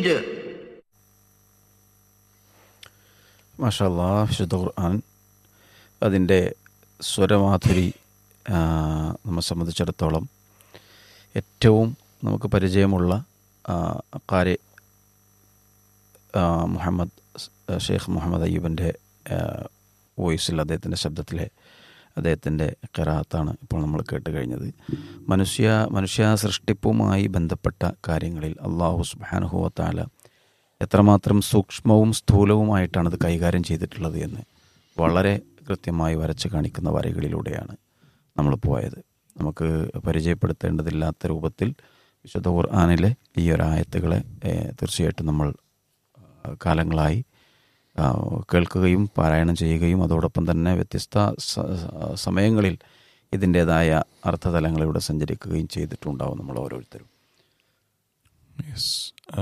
മാഷല്ലാ വിശുദ്ധ ഖുർആൻ അതിൻ്റെ സ്വരമാധുരി ആ, നമ്മെ സംബന്ധിച്ചിടത്തോളം ഏറ്റവും നമുക്ക് പരിചയമുള്ള ആ, കാരി ആ, മുഹമ്മദ് സ്- ഷെയ്ഖ് മുഹമ്മദ് അയ്യൂബിൻ്റെ വോയിസിൽ അദ്ദേഹത്തിൻ്റെ ശബ്ദത്തിലെ അദ്ദേഹത്തിൻ്റെ കറാത്താണ് ഇപ്പോൾ നമ്മൾ കേട്ട് കഴിഞ്ഞത് മനുഷ്യ മനുഷ്യ സൃഷ്ടിപ്പുമായി ബന്ധപ്പെട്ട കാര്യങ്ങളിൽ അള്ളാഹു സുബാനുഹുവത്താല എത്രമാത്രം സൂക്ഷ്മവും സ്ഥൂലവുമായിട്ടാണ് ഇത് കൈകാര്യം ചെയ്തിട്ടുള്ളത് എന്ന് വളരെ കൃത്യമായി വരച്ച് കാണിക്കുന്ന വരകളിലൂടെയാണ് നമ്മൾ പോയത് നമുക്ക് പരിചയപ്പെടുത്തേണ്ടതില്ലാത്ത രൂപത്തിൽ വിശുദ്ധ ഖുർആാനിലെ ഈ ഒരായത്തുകളെ ഏഹ്, തീർച്ചയായിട്ടും നമ്മൾ ആ, കാലങ്ങളായി ആ, കേൾക്കുകയും പാരായണം ചെയ്യുകയും അതോടൊപ്പം തന്നെ വ്യത്യസ്ത സ- സ- സമയങ്ങളിൽ ഇതിൻ്റേതായ അർത്ഥതലങ്ങളിലൂടെ സഞ്ചരിക്കുകയും ചെയ്തിട്ടുണ്ടാവും നമ്മൾ ഓരോരുത്തരും യെസ്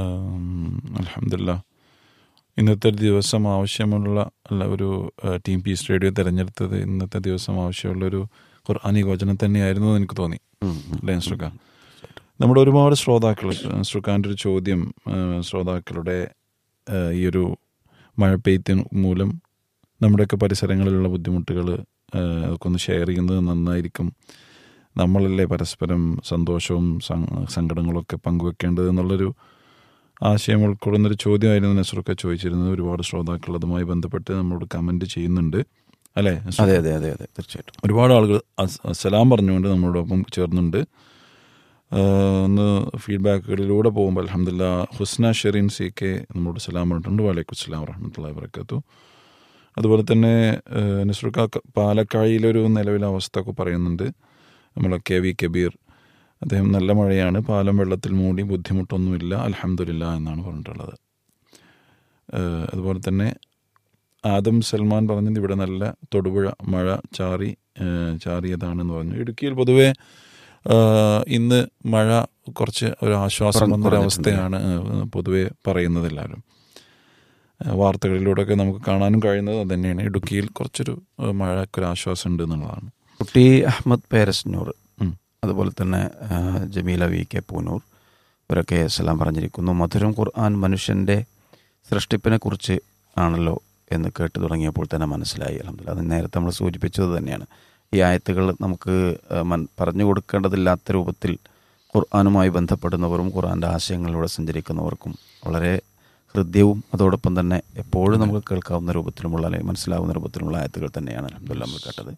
അലഹമില്ല ഇന്നത്തെ ദിവസം ആവശ്യമുള്ള അല്ല ഒരു ആ, ടീം പീസ് റേഡിയോ തിരഞ്ഞെടുത്തത് ഇന്നത്തെ ദിവസം ആവശ്യമുള്ളൊരു ഖുർആാനി വചനം തന്നെയായിരുന്നു എന്ന് എനിക്ക് തോന്നി ഉം, ഉം. അല്ലേ ശ്രുക്ക നമ്മുടെ ഒരുപാട് ശ്രോതാക്കൾ ശ്രുക്കാൻ്റെ ഒരു ചോദ്യം ആ, ശ്രോതാക്കളുടെ ആ, ഈ ഒരു മഴ പെയ്ത്തിന് മൂലം നമ്മുടെയൊക്കെ പരിസരങ്ങളിലുള്ള ബുദ്ധിമുട്ടുകൾ അതൊക്കെ ഒന്ന് ഷെയർ ചെയ്യുന്നത് നന്നായിരിക്കും നമ്മളല്ലേ പരസ്പരം സന്തോഷവും സ- സങ്കടങ്ങളും ഒക്കെ പങ്കുവെക്കേണ്ടത് എന്നുള്ളൊരു ആശയം ഉൾക്കൊള്ളുന്നൊരു ചോദ്യമായിരുന്നു നസറൊക്കെ ചോദിച്ചിരുന്നത് ഒരുപാട് ശ്രോതാക്കൾ അതുമായി ബന്ധപ്പെട്ട് നമ്മളോട് കമൻറ്റ് ചെയ്യുന്നുണ്ട് അല്ലേ നസ്രു? അതെ അതെ അതെ അതെ തീർച്ചയായിട്ടും ഒരുപാട് ആളുകൾ അസ്- അസ്സലാം പറഞ്ഞുകൊണ്ട് നമ്മളോടൊപ്പം ചേർന്നുണ്ട് ആഹ് ഒന്ന് ഫീഡ്ബാക്കുകളിലൂടെ പോകുമ്പോൾ അലഹമില്ല ഹുസ്ന ഷെറീൻ സി കെ നമ്മളോട് സലാം പറഞ്ഞിട്ടുണ്ട് വലൈക്കും സ്ലാം വറഹമത്തുള്ള വരക്കത്തു അതുപോലെ തന്നെ ആഹ് നസ്രുക്ക ക- പാലക്കാഴിയിലൊരു നിലവിലെ അവസ്ഥ ഒക്കെ പറയുന്നുണ്ട് നമ്മളെ കെ വി കബീർ അദ്ദേഹം നല്ല മഴയാണ് പാലം വെള്ളത്തിൽ മൂടി ബുദ്ധിമുട്ടൊന്നുമില്ല അലഹമില്ല എന്നാണ് പറഞ്ഞിട്ടുള്ളത് ആഹ് അതുപോലെ തന്നെ ആദം സൽമാൻ പറഞ്ഞത് ഇവിടെ നല്ല തൊടുപുഴ മഴ ചാറി ഏഹ് ചാറിയതാണെന്ന് പറഞ്ഞു ഇടുക്കിയിൽ പൊതുവെ ആഹ് ഇന്ന് മഴ കുറച്ച് ഒരു ആശ്വാസം കുറഞ്ഞ് വന്നൊരവസ്ഥയാണ് ഏഹ് പൊതുവെ പറയുന്നത് എല്ലാവരും ഏഹ് വാർത്തകളിലൂടെയൊക്കെ നമുക്ക് കാണാനും കഴിയുന്നത് അത് തന്നെയാണ് ഇടുക്കിയിൽ കുറച്ചൊരു ഏഹ് മഴയ്ക്കൊരു ആശ്വാസം ഉണ്ട് എന്നുള്ളതാണ് കുട്ടി അഹമ്മദ് പേരസ്നൂർ ഉം. അതുപോലെ തന്നെ ആ, ജമീല വി കെ പൂനൂർ ഇവരൊക്കെ സലാം പറഞ്ഞിരിക്കുന്നു മധുരം ഖുർആൻ മനുഷ്യൻ്റെ സൃഷ്ടിപ്പിനെ കുറിച്ച് ആണല്ലോ എന്ന് കേട്ടു തുടങ്ങിയപ്പോൾ തന്നെ മനസ്സിലായി അലഹമില്ല അത് നേരത്തെ നമ്മൾ സൂചിപ്പിച്ചത് തന്നെയാണ് ഈ ആയത്തുകൾ നമുക്ക് ആ, മൻ- പറഞ്ഞു കൊടുക്കേണ്ടതില്ലാത്ത രൂപത്തിൽ ഖുർആാനുമായി ബന്ധപ്പെടുന്നവരും ഖുർആൻ്റെ ആശയങ്ങളിലൂടെ സഞ്ചരിക്കുന്നവർക്കും വളരെ ഹൃദ്യവും അതോടൊപ്പം തന്നെ എപ്പോഴും നമുക്ക് കേൾക്കാവുന്ന രൂപത്തിലുമുള്ള അല്ലെങ്കിൽ മനസ്സിലാവുന്ന രൂപത്തിലുമുള്ള ആയത്തുകൾ തന്നെയാണ് അലഹമില്ല നമ്മൾ കേട്ടത്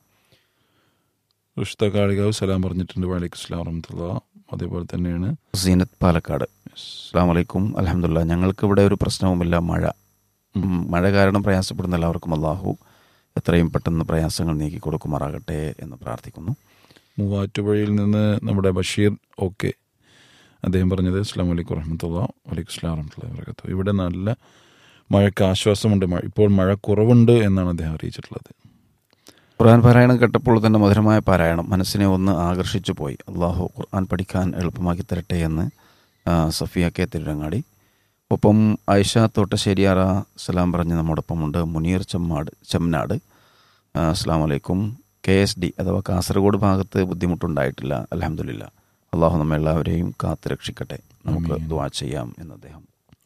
റുഷ്ത കാളികാവ് സലാം പറഞ്ഞിട്ടുണ്ട് വലൈക്കും സ്ലാം വറഹമത്തുള്ള അതേപോലെ തന്നെയാണ് സീനത്ത് പാലക്കാട് അസ്സാം വലൈക്കും അലഹമില്ല ഞങ്ങൾക്ക് ഇവിടെ ഒരു പ്രശ്നവുമില്ല മഴ ഉം, മഴ കാരണം പ്രയാസപ്പെടുന്ന എല്ലാവർക്കും അള്ളാഹു എത്രയും പെട്ടെന്ന് പ്രയാസങ്ങൾ നീക്കി കൊടുക്കുമാറാകട്ടെ എന്ന് പ്രാർത്ഥിക്കുന്നു മൂവാറ്റുപുഴയിൽ നിന്ന് നമ്മുടെ ബഷീർ ഓക്കെ അദ്ദേഹം പറഞ്ഞത് അസ്ലാം വലൈക്കും വറഹമത്തുള്ള വലൈക്കും സ്ലാം വറഹമത്തുള്ള വർക്കത്തു ഇവിടെ നല്ല മഴയ്ക്ക് ആശ്വാസമുണ്ട് മഴ ഇപ്പോൾ മഴ കുറവുണ്ട് എന്നാണ് അദ്ദേഹം അറിയിച്ചിട്ടുള്ളത് ഖുർആൻ പാരായണം കേട്ടപ്പോൾ തന്നെ മധുരമായ പാരായണം മനസ്സിനെ ഒന്ന് ആകർഷിച്ചു പോയി അള്ളാഹു ഖുർആൻ പഠിക്കാൻ എളുപ്പമാക്കി തരട്ടെ എന്ന് ആ, സഫിയ കെ തിരുരങ്ങാടി ഒപ്പം ആയിഷ തോട്ടശ്ശേരിയാറ സലാം പറഞ്ഞ് നമ്മോടൊപ്പമുണ്ട് മുനീർ ചെമ്മാട് ചെമ്മനാട് ആ, അസ്സാം വലൈക്കും കെ എസ് ഡി അഥവാ കാസർഗോഡ് ഭാഗത്ത് ബുദ്ധിമുട്ടുണ്ടായിട്ടില്ല അലഹമില്ല അള്ളാഹു നമ്മെ എല്ലാവരെയും കാത്തു രക്ഷിക്കട്ടെ നമുക്ക് ആമീൻ. ദുവാ ചെയ്യാം എന്ന് അദ്ദേഹം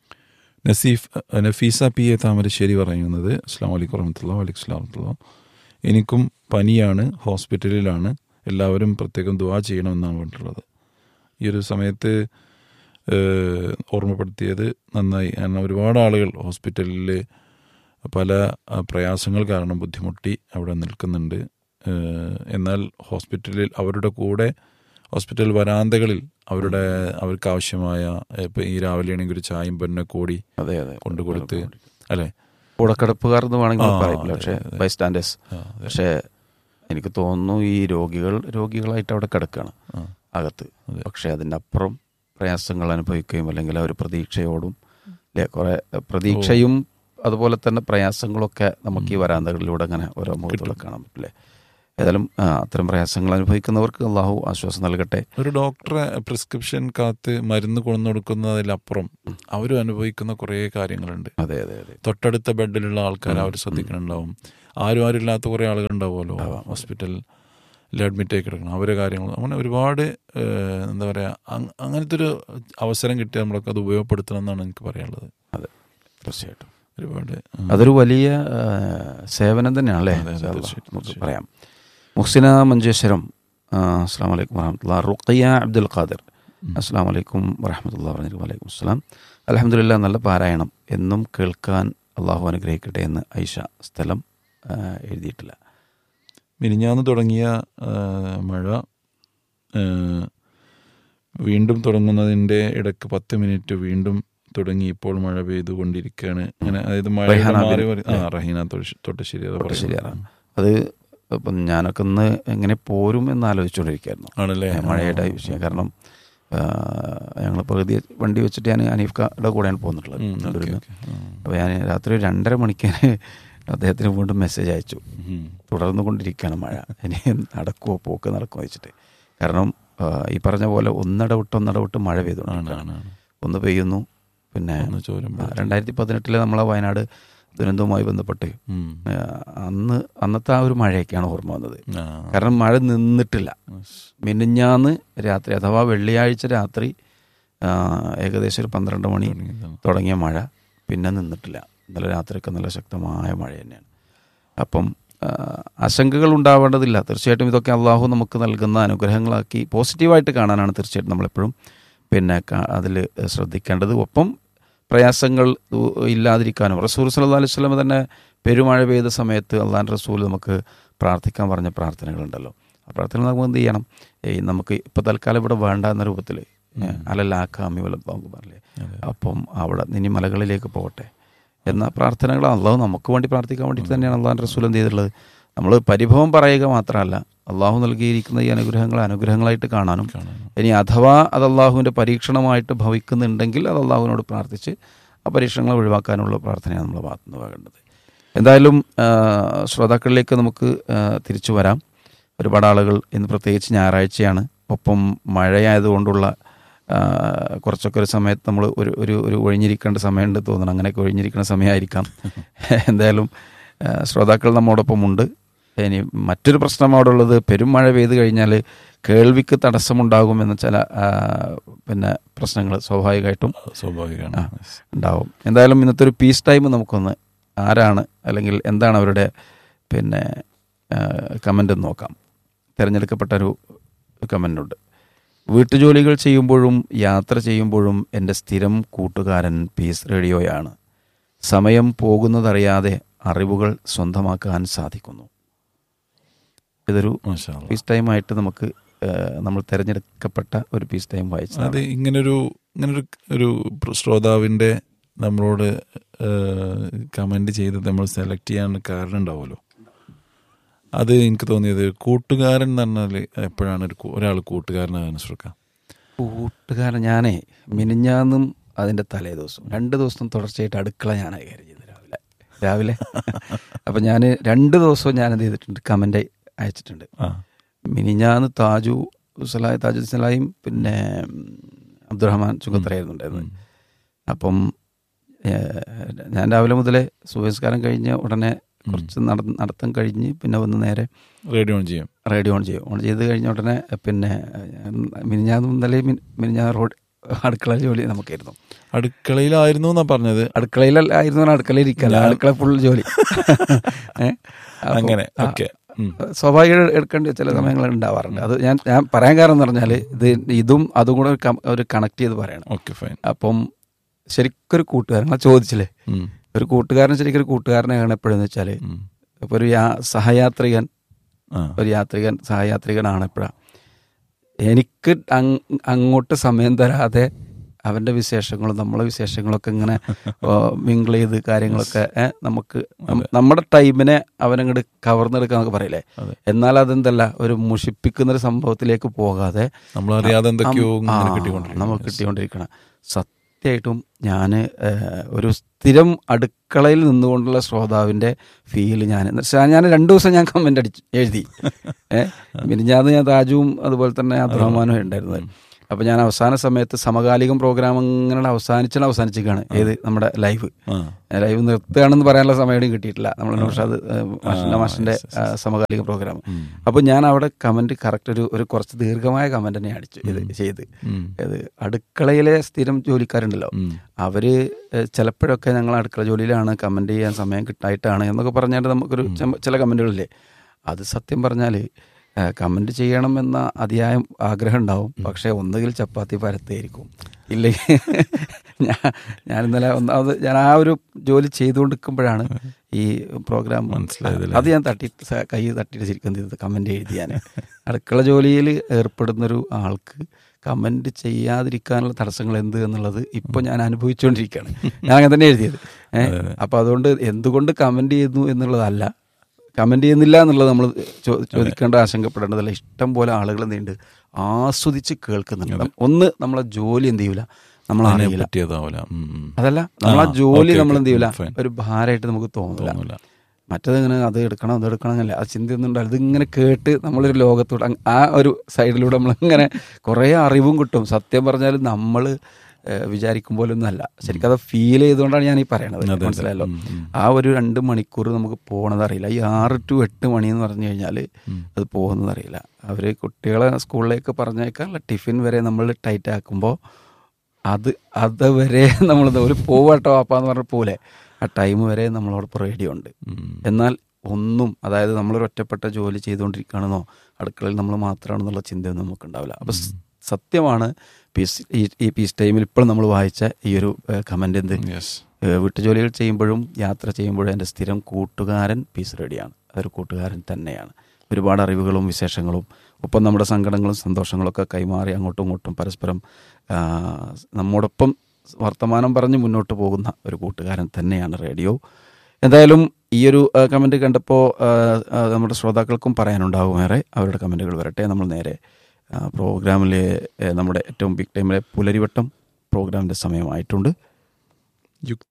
നസീഫ് അഹ് നഫീസ പി എ താമരശ്ശേരി പറയുന്നത് അസ്ലാം വലൈക്കും വറഹമത്തുള്ള വലൈക്കും സ്ലാം വറഹമത്തുള്ള എനിക്കും പനിയാണ് ഹോസ്പിറ്റലിലാണ് എല്ലാവരും പ്രത്യേകം ദുവാ ചെയ്യണമെന്നാണ് പറഞ്ഞിട്ടുള്ളത് ഈ ഒരു സമയത്ത് ഏഹ്, ഓർമ്മപ്പെടുത്തിയത് നന്നായി കാരണം ഒരുപാട് ആളുകൾ ഹോസ്പിറ്റലിൽ പല ആ, പ്രയാസങ്ങൾ കാരണം ബുദ്ധിമുട്ടി അവിടെ നിൽക്കുന്നുണ്ട് ഏഹ്, എന്നാൽ ഹോസ്പിറ്റലിൽ അവരുടെ കൂടെ ഹോസ്പിറ്റൽ വരാന്തകളിൽ അവരുടെ അവർക്ക് ആവശ്യമായ ഇപ്പം ഈ രാവിലെ ആണെങ്കിൽ ഒരു ചായയും പെണ്ണെ കൂടി അതെ അതെ കൊണ്ടു കൊടുത്ത് അല്ലേ കൂടക്കടപ്പുകാർ എന്ന് വേണമെങ്കിൽ ആ, പറയില്ല അതെ, പക്ഷേ അതെ. ബൈ സ്റ്റാൻഡേഴ്സ് ആ, അതെ. പക്ഷേ എനിക്ക് തോന്നുന്നു ഈ രോഗികൾ രോഗികളായിട്ട് അവിടെ കിടക്കുകയാണ് ആ, അകത്ത് അതെ. പക്ഷേ അതിൻ്റെ അപ്പുറം പ്രയാസങ്ങൾ അനുഭവിക്കുകയും അല്ലെങ്കിൽ ആ ഒരു പ്രതീക്ഷയോടും അല്ലേ കുറെ പ്രതീക്ഷയും അതുപോലെ തന്നെ പ്രയാസങ്ങളൊക്കെ നമുക്ക് ഈ വരാന്തകളിലൂടെ അങ്ങനെ ഓരോ മുഖത്തുള്ള കാണാൻ പറ്റില്ലേ ഏതായാലും ആ, അത്തരം പ്രയാസങ്ങൾ അനുഭവിക്കുന്നവർക്ക് അള്ളാഹു ആശ്വാസം നൽകട്ടെ ഒരു ഡോക്ടറെ പ്രിസ്ക്രിപ്ഷൻ കാത്ത് മരുന്ന് കൊണ്ടു കൊടുക്കുന്നതിലപ്പുറം അവരും അനുഭവിക്കുന്ന കുറേ കാര്യങ്ങളുണ്ട് അതെ അതെ അതെ തൊട്ടടുത്ത ബെഡിലുള്ള ആൾക്കാർ അവർ ശ്രദ്ധിക്കുന്നുണ്ടാവും ആരും ആരും ഇല്ലാത്ത കുറേ ആളുകൾ ഉണ്ടാവുമല്ലോ ഹോസ്പിറ്റൽ അല്ലെങ്കിൽ അഡ്മിറ്റ് ആയി കിടക്കണം അവരെ കാര്യങ്ങൾ അങ്ങനെ ഒരുപാട് ഏഹ്, എന്താ പറയുക അങ്ങനത്തെ ഒരു അവസരം കിട്ടിയാൽ നമ്മളൊക്കെ അത് ഉപയോഗപ്പെടുത്തണം എന്നാണ് എനിക്ക് പറയാനുള്ളത് തീർച്ചയായിട്ടും ഒരുപാട് ആ, അതൊരു വലിയ ആ, സേവനം തന്നെയാണ് അല്ലേ അതെ, അതെ, ഇൻഷാ അല്ലാ. തീർച്ചയായിട്ടും, നമുക്ക് തീർച്ചയായിട്ടും. പറയാം മുഹ്സിന മഞ്ചേശ്വരം ആ, അസ്സാം വലൈക്കും വറഹമത്തുള്ള റുഖയ്യ അബ്ദുൽ ഖാദിർ ഉം. അസ്സാം വലൈക്കും വറഹമത്തുള്ള പറഞ്ഞു വലൈക്കും അസ്സലാം അലഹമുല്ല നല്ല പാരായണം എന്നും കേൾക്കാൻ അള്ളാഹു അനുഗ്രഹിക്കട്ടെ എന്ന് ഐഷ സ്ഥലം ആ, എഴുതിയിട്ടില്ല മിനിഞ്ഞാന്ന് തുടങ്ങിയ ആ, മഴ ആ, വീണ്ടും തുടങ്ങുന്നതിൻ്റെ ഇടയ്ക്ക് പത്ത് മിനിറ്റ് വീണ്ടും തുടങ്ങി ഇപ്പോൾ മഴ പെയ്തുകൊണ്ടിരിക്കുകയാണ് അങ്ങനെ അതായത് മഴ റഹീന മാറി ബിൻ- മാറി- ആ റഹീന തൊട്ട്- തൊട്ടശ്ശേരി അത് തൊട്ടശ്ശേരി പറയുന്നത്. അത് ഇപ്പം ഞാനൊക്കെ ഇന്ന് എങ്ങനെ പോരും എന്ന് ആലോചിച്ചുകൊണ്ടിരിക്കുകയായിരുന്നു ആണല്ലേ ഏ, മഴയുടെ വിഷയം കാരണം ഞങ്ങൾ പകുതി വണ്ടി വെച്ചിട്ട് ഞാൻ അനീഫ്ക്കയുടെ കൂടെയാണ് പോന്നിട്ടുള്ളത് ഉം, ഓക്കേ, ഇവിടുന്ന് ഓക്കേ. ആ. അപ്പോൾ ഞാൻ രാത്രി ഒരു രണ്ടര മണിക്ക് അദ്ദേഹത്തിന് വീണ്ടും മെസ്സേജ് അയച്ചു ഉം. തുടർന്നു കൊണ്ടിരിക്കുകയാണ് മഴ ഇനി നടക്കുമോ പോക്ക് നടക്കുമോ വെച്ചിട്ട് കാരണം ആ, ഈ പറഞ്ഞ പോലെ ഒന്നിടവിട്ട് ഒന്നിടവിട്ട് മഴ ആണ് പെയ്തുകൊണ്ടിരിക്കുകയാണ് ആണ് ആണ്. ഒന്ന് പെയ്യുന്നു പിന്നെ ഒന്ന് ചോരുമ്പോൾ രണ്ടായിരത്തി പതിനെട്ടിലെ നമ്മളെ വയനാട് ദുരന്തവുമായി ബന്ധപ്പെട്ട് ഉം. ആ, അന്ന് അന്നത്തെ ആ ഒരു മഴയൊക്കെയാണ് ഓർമ്മ വന്നത് ആ. കാരണം മഴ നിന്നിട്ടില്ല Yes. മിനിഞ്ഞാന്ന് രാത്രി അഥവാ വെള്ളിയാഴ്ച രാത്രി ആ, ഏകദേശം ഒരു പന്ത്രണ്ട് മണി തുടങ്ങിയതാണ്. തുടങ്ങിയ മഴ പിന്നെ നിന്നിട്ടില്ല ഇന്നലെ രാത്രിയൊക്കെ നല്ല ശക്തമായ മഴ തന്നെയാണ് അപ്പം ആ, ആശങ്കകൾ ഉണ്ടാവേണ്ടതില്ല തീർച്ചയായിട്ടും ഇതൊക്കെ അള്ളാഹു നമുക്ക് നൽകുന്ന അനുഗ്രഹങ്ങളാക്കി പോസിറ്റീവായിട്ട് കാണാനാണ് തീർച്ചയായിട്ടും നമ്മളെപ്പോഴും പിന്നെ അതിൽ ശ്രദ്ധിക്കേണ്ടത് ഒപ്പം പ്രയാസങ്ങൾ ഉ- ഇല്ലാതിരിക്കാനും റസൂൽ സല്ലല്ലാഹു അലൈഹി വസല്ലം തന്നെ പെരുമഴ പെയ്ത സമയത്ത് അള്ളാൻ റസൂൽ നമുക്ക് പ്രാർത്ഥിക്കാൻ പറഞ്ഞ പ്രാർത്ഥനകളുണ്ടല്ലോ ആ പ്രാർത്ഥന നമുക്ക് എന്ത് ചെയ്യണം ഈ നമുക്ക് ഇപ്പോൾ തൽക്കാലം ഇവിടെ വേണ്ട എന്ന രൂപത്തിൽ അലലാക്കാമി വലപ്പാമ്പ് പറഞ്ഞില്ലേ അതെ. അപ്പം അവിടെ ഇനി മലകളിലേക്ക് പോകട്ടെ എന്ന പ്രാർത്ഥനകൾ അള്ളാഹു നമുക്ക് വേണ്ടി പ്രാർത്ഥിക്കാൻ വേണ്ടിയിട്ട് തന്നെയാണ് അള്ളാഹു റസൂൽ എന്ത് ചെയ്തിട്ടുള്ളത് നമ്മൾ പരിഭവം പറയുക മാത്രമല്ല അള്ളാഹു നൽകിയിരിക്കുന്ന ഈ അനുഗ്രഹങ്ങൾ അനുഗ്രഹങ്ങളായിട്ട് കാണാനും കാണാനും. ഇനി അഥവാ അത് അള്ളാഹുവിൻ്റെ പരീക്ഷണമായിട്ട് ഭവിക്കുന്നുണ്ടെങ്കിൽ അത് അള്ളാഹുവിനോട് പ്രാർത്ഥിച്ച് ആ പരീക്ഷണങ്ങൾ ഒഴിവാക്കാനുള്ള പ്രാർത്ഥനയാണ് നമ്മൾ ഭാഗത്തുനിന്ന് വേണ്ടത് എന്തായാലും ആ, ശ്രോതാക്കളിലേക്ക് നമുക്ക് ആ, തിരിച്ചു വരാം ഒരുപാട് ആളുകൾ ഇന്ന് പ്രത്യേകിച്ച് ഞായറാഴ്ചയാണ് ഒപ്പം മഴയായതുകൊണ്ടുള്ള ആ, കുറച്ചൊക്കെ ഒരു സമയത്ത് നമ്മൾ ഒരു ഒരു ഒരു ഒഴിഞ്ഞിരിക്കേണ്ട സമയമുണ്ട് തോന്നണം അങ്ങനെയൊക്കെ ഒഴിഞ്ഞിരിക്കുന്ന സമയമായിരിക്കാം എന്തായാലും ആ, ശ്രോതാക്കൾ നമ്മോടൊപ്പം ഉണ്ട് ഇനി മറ്റൊരു പ്രശ്നം അവിടെ ഉള്ളത് പെരുമഴ പെയ്ത് കഴിഞ്ഞാൽ കേൾവിക്ക് തടസ്സമുണ്ടാകുമെന്ന ചില ആ, പിന്നെ പ്രശ്നങ്ങൾ സ്വാഭാവികമായിട്ടും സ്വാഭാവികമാണ് ആ. ഉണ്ടാവും എന്തായാലും ഇന്നത്തെ ഒരു പീസ് ടൈം നമുക്കൊന്ന് ആരാണ് അല്ലെങ്കിൽ എന്താണ് അവരുടെ പിന്നെ കമൻ്റ് നോക്കാം തിരഞ്ഞെടുക്കപ്പെട്ട ഒരു കമൻ്റുണ്ട് വീട്ടുജോലികൾ ചെയ്യുമ്പോഴും യാത്ര ചെയ്യുമ്പോഴും എൻ്റെ സ്ഥിരം കൂട്ടുകാരൻ പീസ് റേഡിയോയാണ് സമയം പോകുന്നതറിയാതെ അറിവുകൾ സ്വന്തമാക്കാൻ സാധിക്കുന്നു ഇതൊരു മാഷാ അല്ലാ. പീസ് ടൈമായിട്ട് നമുക്ക് ആ, നമ്മൾ തിരഞ്ഞെടുക്കപ്പെട്ട ഒരു പീസ് ടൈം വായിച്ചത് അത് ഇങ്ങനൊരു ഇങ്ങനൊരു ഒരു ശ്രോതാവിൻ്റെ നമ്മളോട് കമൻ്റ് ചെയ്ത് നമ്മൾ സെലക്ട് ചെയ്യാൻ കാരണം ഉണ്ടാവുമല്ലോ അത് എനിക്ക് തോന്നിയത് കൂട്ടുകാരൻ എന്ന് പറഞ്ഞാൽ എപ്പോഴാണ് ഒരു കൂ- ഒരാൾ കൂട്ടുകാരനാകാൻ ശ്രമിക്കാം കൂട്ടുകാരൻ ഞാനേ മിനിഞ്ഞാന്നും അതിൻ്റെ തലേ ദിവസം രണ്ട് ദിവസം തുടർച്ചയായിട്ട് അടുക്കള ഞാനായി കയറി ചെയ്തത് രാവിലെ രാവിലെ അപ്പം ഞാൻ രണ്ട് ദിവസവും ഞാൻ എന്ത് ചെയ്തിട്ടുണ്ട് കമൻ്റ് അയച്ചിട്ടുണ്ട് ആ മിനിഞ്ഞാന്ന് താജു സലാഹി താജു സലാഹിയും പിന്നെ ഉം, അബ്ദുറഹ്മാൻ ചുങ്കത്തറയായിരുന്നു ഉണ്ടായിരുന്നത് അപ്പം ഏഹ്, ഞാൻ രാവിലെ മുതലേ സുബഹിസ്കാരം കഴിഞ്ഞ് ഉടനെ കുറച്ച് നട നടത്തം കഴിഞ്ഞ് പിന്നെ വന്ന് നേരെ റേഡിയോ ഓൺ ചെയ്യാം റേഡിയോ ഓൺ ചെയ്യും ഓൺ ചെയ്ത് കഴിഞ്ഞ ഉടനെ പിന്നെ മിനിഞ്ഞാന്ന് മുതലേ മിനിഞ്ഞാ റോഡ് അടുക്കള ജോലി നമുക്കായിരുന്നു അടുക്കളയിലായിരുന്നു എന്നാ പറഞ്ഞത് അടുക്കളയിലായിരുന്നു അടുക്കളയിൽ ഇരിക്കല്ല അടുക്കള ഫുൾ ജോലി ഏ? അപ്പം, അങ്ങനെ ആ, ഓക്കെ സ്വാഭാവിക എടുക്കേണ്ട ചില സമയങ്ങൾ ഉണ്ടാവാറുണ്ട് അത് ഞാൻ ഞാൻ പറയാൻ കാരണം എന്ന് പറഞ്ഞാൽ ഇത് ഇതും അതും കൂടെ ഒരു കം- ഒരു കണക്ട് ചെയ്ത് പറയണം ഓക്കെ ഫൈൻ അപ്പം ശരിക്കൊരു കൂട്ടുകാരൻ ഞാൻ ചോദിച്ചില്ലേ ഒരു കൂട്ടുകാരൻ ശരിക്കും ഒരു കൂട്ടുകാരനെയാണ് എപ്പോഴെന്ന് വെച്ചാൽ ഇപ്പോൾ ഒരു യാ സഹയാത്രികൻ ആ ഒരു യാത്രികൻ സഹയാത്രികനാണ് എപ്പോഴാണ് എനിക്ക് അങ് അങ്ങോട്ട് സമയം തരാതെ അവൻ്റെ വിശേഷങ്ങളും നമ്മളെ വിശേഷങ്ങളൊക്കെ ഇങ്ങനെ മിങ്കിൾ ചെയ്ത് കാര്യങ്ങളൊക്കെ ഏ, നമുക്ക് നം- നമ്മുടെ ടൈമിനെ അവനങ്ങോട്ട് കവർന്നെടുക്കാൻ നമുക്ക് പറയില്ലേ അതെ. എന്നാൽ അതെന്തല്ല ഒരു മുഷിപ്പിക്കുന്ന ഒരു സംഭവത്തിലേക്ക് പോകാതെ നമ്മളറിയാതെ എന്തൊക്കെയോ ആ, ഇങ്ങനെ ആ, കിട്ടിക്കൊണ്ടിരിക്കും നമുക്ക് കിട്ടിക്കൊണ്ടിരിക്കണം സത്യമായിട്ടും ഞാൻ ഒരു സ്ഥിരം അടുക്കളയിൽ നിന്നുകൊണ്ടുള്ള ശ്രോതാവിൻ്റെ ഫീല് ഞാൻ ഞാൻ രണ്ടു ദിവസം ഞാൻ കമൻ്റ് അടിച്ചു എഴുതി ഏഹ് മിനിഞ്ഞാന്ന് ഞാൻ താജുവും അതുപോലെ തന്നെ അബ്ദുറഹ്മാനും ഉണ്ടായിരുന്നത് അപ്പോൾ ഞാൻ അവസാന സമയത്ത് സമകാലികം പ്രോഗ്രാം അങ്ങനെ അവസാനിച്ചാണ് അവസാനിച്ചിരിക്കുകയാണ് ഏത് നമ്മുടെ ലൈവ് ആ ലൈവ് നിർത്തുകയാണെന്ന് പറയാനുള്ള സമയം കിട്ടിയിട്ടില്ല നമ്മൾ നൗഷാദ് മാഷിൻ്റെ മാഷിൻ്റെ സമകാലിക പ്രോഗ്രാം അപ്പോൾ ഞാൻ അവിടെ കമൻറ്റ് കറക്റ്റ് ഒരു ഒരു കുറച്ച് ദീർഘമായ കമൻറ്റ് തന്നെ അടിച്ചു ഇത് ചെയ്ത് ഉം. ഇത് അടുക്കളയിലെ സ്ഥിരം ജോലിക്കാരുണ്ടല്ലോ ഉം. അവര് ഏഹ്, ചിലപ്പോഴൊക്കെ ഞങ്ങൾ അടുക്കള ജോലിയിലാണ് കമന്റ് ചെയ്യാൻ സമയം കിട്ടായിട്ടാണ് എന്നൊക്കെ പറഞ്ഞാൽ നമുക്കൊരു ചെ- ചില കമന്റുകളില്ലേ അത് സത്യം പറഞ്ഞാൽ കമന്റ് ചെയ്യണം എന്ന അതിയായ ആഗ്രഹം ഉണ്ടാവും പക്ഷേ ഒന്നുകിൽ ചപ്പാത്തി പരത്തായിരിക്കും ഇല്ലെങ്കിൽ ഞാൻ ഞാൻ ഇന്നലെ ഒന്നാമത് ഞാൻ ആ ഒരു ജോലി ചെയ്തുകൊണ്ടിരിക്കുമ്പോഴാണ് ഈ പ്രോഗ്രാം മനസ്സിലായതല്ലേ? അത് ഞാൻ തട്ടിയിട്ട് സ- കൈ തട്ടിയിട്ട് ശരിക്കും എന്ത് ചെയ്തത് കമന്റ് എഴുതി ഞാൻ അടുക്കള ജോലിയിൽ ഏർപ്പെടുന്നൊരു ആൾക്ക് കമന്റ് ചെയ്യാതിരിക്കാനുള്ള തടസ്സങ്ങൾ എന്ത് എന്നുള്ളത് ഇപ്പൊ ഞാൻ അനുഭവിച്ചുകൊണ്ടിരിക്കുകയാണ് ഞാൻ അങ്ങനെ തന്നെ എഴുതിയത് ഏഹ് അപ്പൊ അതുകൊണ്ട് എന്തുകൊണ്ട് കമന്റ് ചെയ്യുന്നു എന്നുള്ളതല്ല കമന്റ് ചെയ്യുന്നില്ല എന്നുള്ളത് നമ്മൾ ചോദിക്കേണ്ട ആശങ്കപ്പെടേണ്ടതല്ല ഇഷ്ടം പോലെ ആളുകൾ എന്തുണ്ട് ആസ്വദിച്ച് കേൾക്കുന്നുണ്ട് ഒന്ന് നമ്മളെ ജോലി എന്ത് ചെയ്യൂല നമ്മൾ അതിനെ അറിയില്ല പറ്റിയതാവൂല ഉം, ഉം. അതല്ല നമ്മൾ ആ ആ, ജോലി ഓക്കേ, നമ്മൾ ഓക്കേ. എന്ത് ചെയ്യൂല ഫൈൻ. ഒരു ഭാരമായിട്ട് നമുക്ക് തോന്നില്ല തോന്നൂല മറ്റേത് ഇങ്ങനെ അത് എടുക്കണം അത് എടുക്കണം എന്നല്ല അത് ചിന്തയൊന്നും ഉണ്ടാവില്ല ഇതിങ്ങനെ കേട്ട് നമ്മളൊരു ലോകത്തോട് അങ്ങ് ആ ഒരു സൈഡിലൂടെ നമ്മളിങ്ങനെ കുറേ അറിവും കിട്ടും സത്യം പറഞ്ഞാൽ നമ്മൾ വിചാരിക്കും പോലൊന്നും അല്ല ശരിക്കും അത് ഫീൽ ചെയ്തുകൊണ്ടാണ് ഞാൻ ഈ പറയണത് അതെ, അതെ. മനസ്സിലായല്ലോ ഉം, ഉം. ആ ഒരു രണ്ട് മണിക്കൂർ നമുക്ക് പോകണത് അറിയില്ല ഈ ആറ് ടു എട്ട് മണി എന്ന് പറഞ്ഞു കഴിഞ്ഞാൽ അത് പോകുന്നത് അറിയില്ല അവർ കുട്ടികളെ സ്കൂളിലേക്ക് പറഞ്ഞേക്കാനുള്ള ടിഫിൻ വരെ നമ്മൾ ടൈറ്റ് ആക്കുമ്പോൾ അത് അതുവരെ നമ്മൾ ഒരു പോവാട്ടോ അപ്പാന്ന് പറഞ്ഞ പോലെ ആ ടൈം വരെ നമ്മളോടൊപ്പം റേഡിയോ ഉണ്ട് ഉം. എന്നാൽ ഒന്നും അതായത് നമ്മളൊരു ഒറ്റപ്പെട്ട ജോലി ചെയ്തുകൊണ്ടിരിക്കുകയാണെന്നോ അടുക്കളയിൽ നമ്മൾ മാത്രമാണെന്നുള്ള ചിന്തയൊന്നും നമുക്കുണ്ടാവില്ല അപ്പം സ് സത്യമാണ് പീസ് ഈ ഈ പീസ് ടൈമിൽ ഇപ്പോൾ നമ്മൾ വായിച്ച ഈ ഒരു കമൻ്റ് എന്ത് Yes. ഏഹ് വീട്ടുജോലികൾ ചെയ്യുമ്പോഴും യാത്ര ചെയ്യുമ്പോഴും എൻ്റെ സ്ഥിരം കൂട്ടുകാരൻ പീസ് റെഡിയാണ് അതൊരു കൂട്ടുകാരൻ തന്നെയാണ് ഒരുപാട് അറിവുകളും വിശേഷങ്ങളും ഒപ്പം നമ്മുടെ സങ്കടങ്ങളും സന്തോഷങ്ങളൊക്കെ കൈമാറി അങ്ങോട്ടും ഇങ്ങോട്ടും പരസ്പരം ആ, നമ്മോടൊപ്പം വർത്തമാനം പറഞ്ഞ് മുന്നോട്ട് പോകുന്ന ഒരു കൂട്ടുകാരൻ തന്നെയാണ് റേഡിയോ എന്തായാലും ഈ ഒരു കമൻറ്റ് കണ്ടപ്പോൾ നമ്മുടെ ശ്രോതാക്കൾക്കും പറയാനുണ്ടാകും ഏറെ അവരുടെ കമൻറ്റുകൾ വരട്ടെ നമ്മൾ നേരെ ആ, പ്രോഗ്രാമിലെ ഏ, നമ്മുടെ ഏറ്റവും ബിഗ് ടൈമിലെ പുലരിവട്ടം പ്രോഗ്രാമിൻ്റെ സമയമായിട്ടുണ്ട് യുക്തി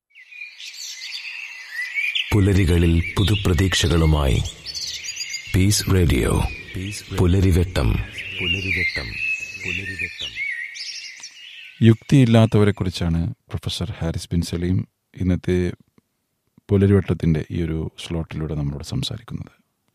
പുലരികളിൽ പുതുപ്രതീക്ഷകളുമായി പീസ് റേഡിയോ പുലരിവെട്ടം പുലരിവെട്ടം പുലരിവെട്ടം യുക്തിയില്ലാത്തവരെ കുറിച്ചാണ് പ്രൊഫസർ ഹാരിസ് ബിൻ സലീം ഇന്നത്തെ പുലരിവട്ടത്തിൻ്റെ ഈ ഒരു സ്ലോട്ടിലൂടെ നമ്മളോട് സംസാരിക്കുന്നത്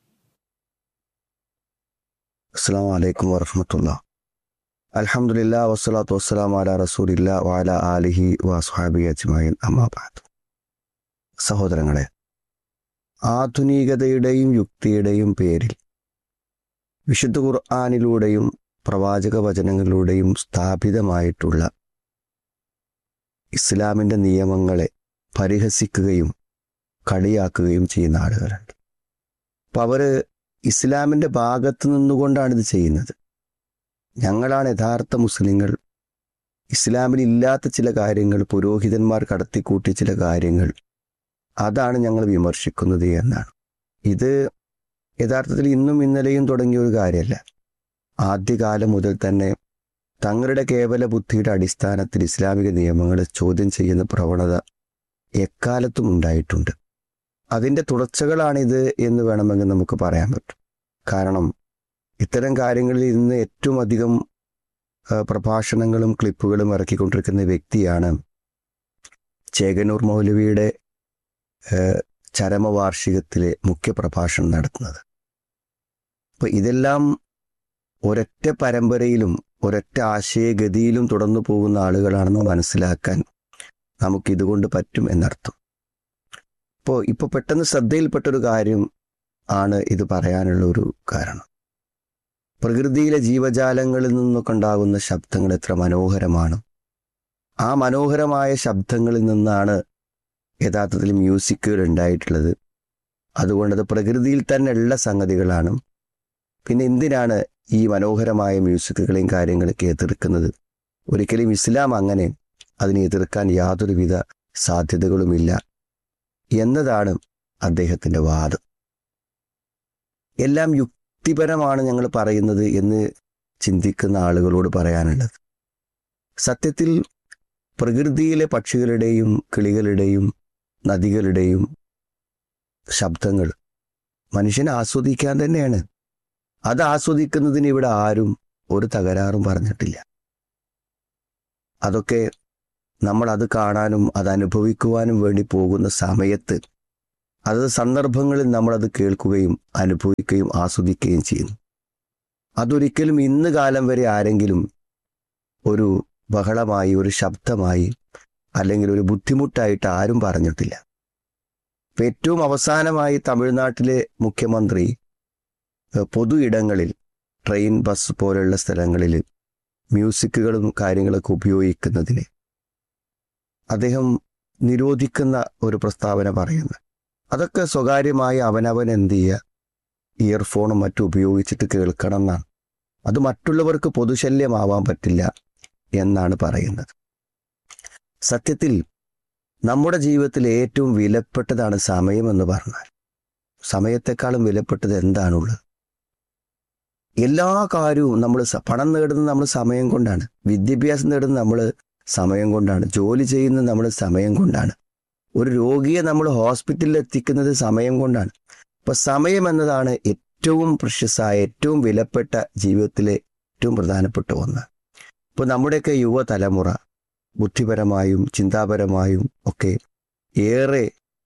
അസ്സാം വലൈക്കും വറഹമത്തുള്ള അലഹമുല്ല വസ്സലാത്തു വസ്സലാം അല റസൂലില്ല വാല ആലിഹി വസ്ഹാബി അജ്മായിൻ അമ്മാബാദ് സഹോദരങ്ങളെ ആധുനികതയുടെയും യുക്തിയുടെയും പേരിൽ വിശുദ്ധ ഖുർആാനിലൂടെയും പ്രവാചക വചനങ്ങളിലൂടെയും സ്ഥാപിതമായിട്ടുള്ള ഇസ്ലാമിൻ്റെ നിയമങ്ങളെ പരിഹസിക്കുകയും കളിയാക്കുകയും ചെയ്യുന്ന ആളുകളുണ്ട് അപ്പം അവര് ഇസ്ലാമിന്റെ ഭാഗത്ത് നിന്നുകൊണ്ടാണ് ഇത് ചെയ്യുന്നത് ഞങ്ങളാണ് യഥാർത്ഥ മുസ്ലിങ്ങൾ ഇസ്ലാമിൽ ഇല്ലാത്ത ചില കാര്യങ്ങൾ പുരോഹിതന്മാർ കടത്തിക്കൂട്ടിയ ചില കാര്യങ്ങൾ അതാണ് ഞങ്ങൾ വിമർശിക്കുന്നത് എന്നാണ് ഇത് യഥാർത്ഥത്തിൽ ഇന്നും ഇന്നലെയും തുടങ്ങിയ ഒരു കാര്യമല്ല ആദ്യകാലം മുതൽ തന്നെ തങ്ങളുടെ കേവല ബുദ്ധിയുടെ അടിസ്ഥാനത്തിൽ ഇസ്ലാമിക നിയമങ്ങളെ ചോദ്യം ചെയ്യുന്ന പ്രവണത എക്കാലത്തും ഉണ്ടായിട്ടുണ്ട് അതിൻ്റെ തുടർച്ചകളാണിത് എന്ന് വേണമെങ്കിൽ നമുക്ക് പറയാൻ പറ്റും കാരണം ഇത്തരം കാര്യങ്ങളിൽ ഇന്ന് ഏറ്റവും അധികം ആ, പ്രഭാഷണങ്ങളും ക്ലിപ്പുകളും ഇറക്കിക്കൊണ്ടിരിക്കുന്ന വ്യക്തിയാണ് ചേകനൂർ മൗലവിയുടെ ആ, ചരമവാർഷികത്തിലെ മുഖ്യ പ്രഭാഷണം നടത്തുന്നത് അപ്പോൾ ഇതെല്ലാം ഒരൊറ്റ പരമ്പരയിലും ഒരൊറ്റ ആശയഗതിയിലും തുടർന്നു പോകുന്ന ആളുകളാണെന്ന് മനസ്സിലാക്കാൻ നമുക്കിതുകൊണ്ട് പറ്റും എന്നർത്ഥം ഇപ്പോൾ ഇപ്പോൾ പെട്ടെന്ന് ശ്രദ്ധയിൽപ്പെട്ടൊരു കാര്യം ആണ് ഇത് പറയാനുള്ള ഒരു കാരണം പ്രകൃതിയിലെ ജീവജാലങ്ങളിൽ നിന്നൊക്കെ ഉണ്ടാകുന്ന ശബ്ദങ്ങൾ എത്ര മനോഹരമാണ് ആ മനോഹരമായ ശബ്ദങ്ങളിൽ നിന്നാണ് യഥാർത്ഥത്തിൽ മ്യൂസിക്കുകൾ ഉണ്ടായിട്ടുള്ളത് അതുകൊണ്ടത് പ്രകൃതിയിൽ തന്നെ ഉള്ള സംഗതികളാണ് പിന്നെ എന്തിനാണ് ഈ മനോഹരമായ മ്യൂസിക്കുകളെയും കാര്യങ്ങളൊക്കെ എതിർക്കുന്നത് ഒരിക്കലും ഇസ്ലാം അങ്ങനെ അതിനെ എതിർക്കാൻ യാതൊരുവിധ സാധ്യതകളുമില്ല എന്നതാണ് അദ്ദേഹത്തിൻ്റെ വാദം എല്ലാം യുക്തിപരമാണ് ഞങ്ങൾ പറയുന്നത് എന്ന് ചിന്തിക്കുന്ന ആളുകളോട് പറയാനുള്ളത് സത്യത്തിൽ പ്രകൃതിയിലെ പക്ഷികളുടെയും കിളികളുടെയും നദികളുടെയും ശബ്ദങ്ങൾ മനുഷ്യനെ ആസ്വദിക്കാൻ തന്നെയാണ് അത് ആസ്വദിക്കുന്നതിന് ഇവിടെ ആരും ഒരു തകരാറും പറഞ്ഞിട്ടില്ല അതൊക്കെ നമ്മൾ അത് കാണാനും അത് അനുഭവിക്കുവാനും വേണ്ടി പോകുന്ന സമയത്ത് അത് സന്ദർഭങ്ങളിൽ നമ്മൾ അത് കേൾക്കുകയും അനുഭവിക്കുകയും ആസ്വദിക്കുകയും ചെയ്യുന്നു അതൊരിക്കലും ഇന്ന് കാലം വരെ ആരെങ്കിലും ഒരു ബഹളമായി ഒരു ശബ്ദമായി അല്ലെങ്കിൽ ഒരു ബുദ്ധിമുട്ടായിട്ട് ആരും പറഞ്ഞിട്ടില്ല ഇപ്പൊ ഏറ്റവും അവസാനമായി തമിഴ്നാട്ടിലെ മുഖ്യമന്ത്രി ഏഹ്, പൊതു ഇടങ്ങളിൽ ട്രെയിൻ ബസ് പോലുള്ള സ്ഥലങ്ങളിൽ മ്യൂസിക്കുകളും കാര്യങ്ങളൊക്കെ ഉപയോഗിക്കുന്നതിന് അദ്ദേഹം നിരോധിക്കുന്ന ഒരു പ്രസ്താവന പറയുന്നു അതൊക്കെ സ്വകാര്യമായി അവനവൻ എന്ത് ചെയ്യുക ഇയർഫോണും മറ്റും ഉപയോഗിച്ചിട്ട് കേൾക്കണം എന്നാണ് അത് മറ്റുള്ളവർക്ക് പൊതുശല്യമാവാൻ പറ്റില്ല എന്നാണ് പറയുന്നത് സത്യത്തിൽ നമ്മുടെ ജീവിതത്തിൽ ഏറ്റവും വിലപ്പെട്ടതാണ് സമയം എന്ന് പറഞ്ഞാൽ സമയത്തെക്കാളും വിലപ്പെട്ടത് എന്താണുള്ളത് എല്ലാ കാര്യവും നമ്മൾ പണം നേടുന്നത് നമ്മൾ സമയം കൊണ്ടാണ് വിദ്യാഭ്യാസം നേടുന്നത് നമ്മൾ സമയം കൊണ്ടാണ് ജോലി ചെയ്യുന്നത് നമ്മൾ സമയം കൊണ്ടാണ് ഒരു രോഗിയെ നമ്മൾ ഹോസ്പിറ്റലിൽ എത്തിക്കുന്നത് സമയം കൊണ്ടാണ് അപ്പൊ സമയം എന്നതാണ് ഏറ്റവും പ്രശസ്സായ ഏറ്റവും വിലപ്പെട്ട ജീവിതത്തിലെ ഏറ്റവും പ്രധാനപ്പെട്ട ഒന്ന് ഇപ്പൊ നമ്മുടെയൊക്കെ യുവതലമുറ ബുദ്ധിപരമായും ചിന്താപരമായും ഒക്കെ ഏറെ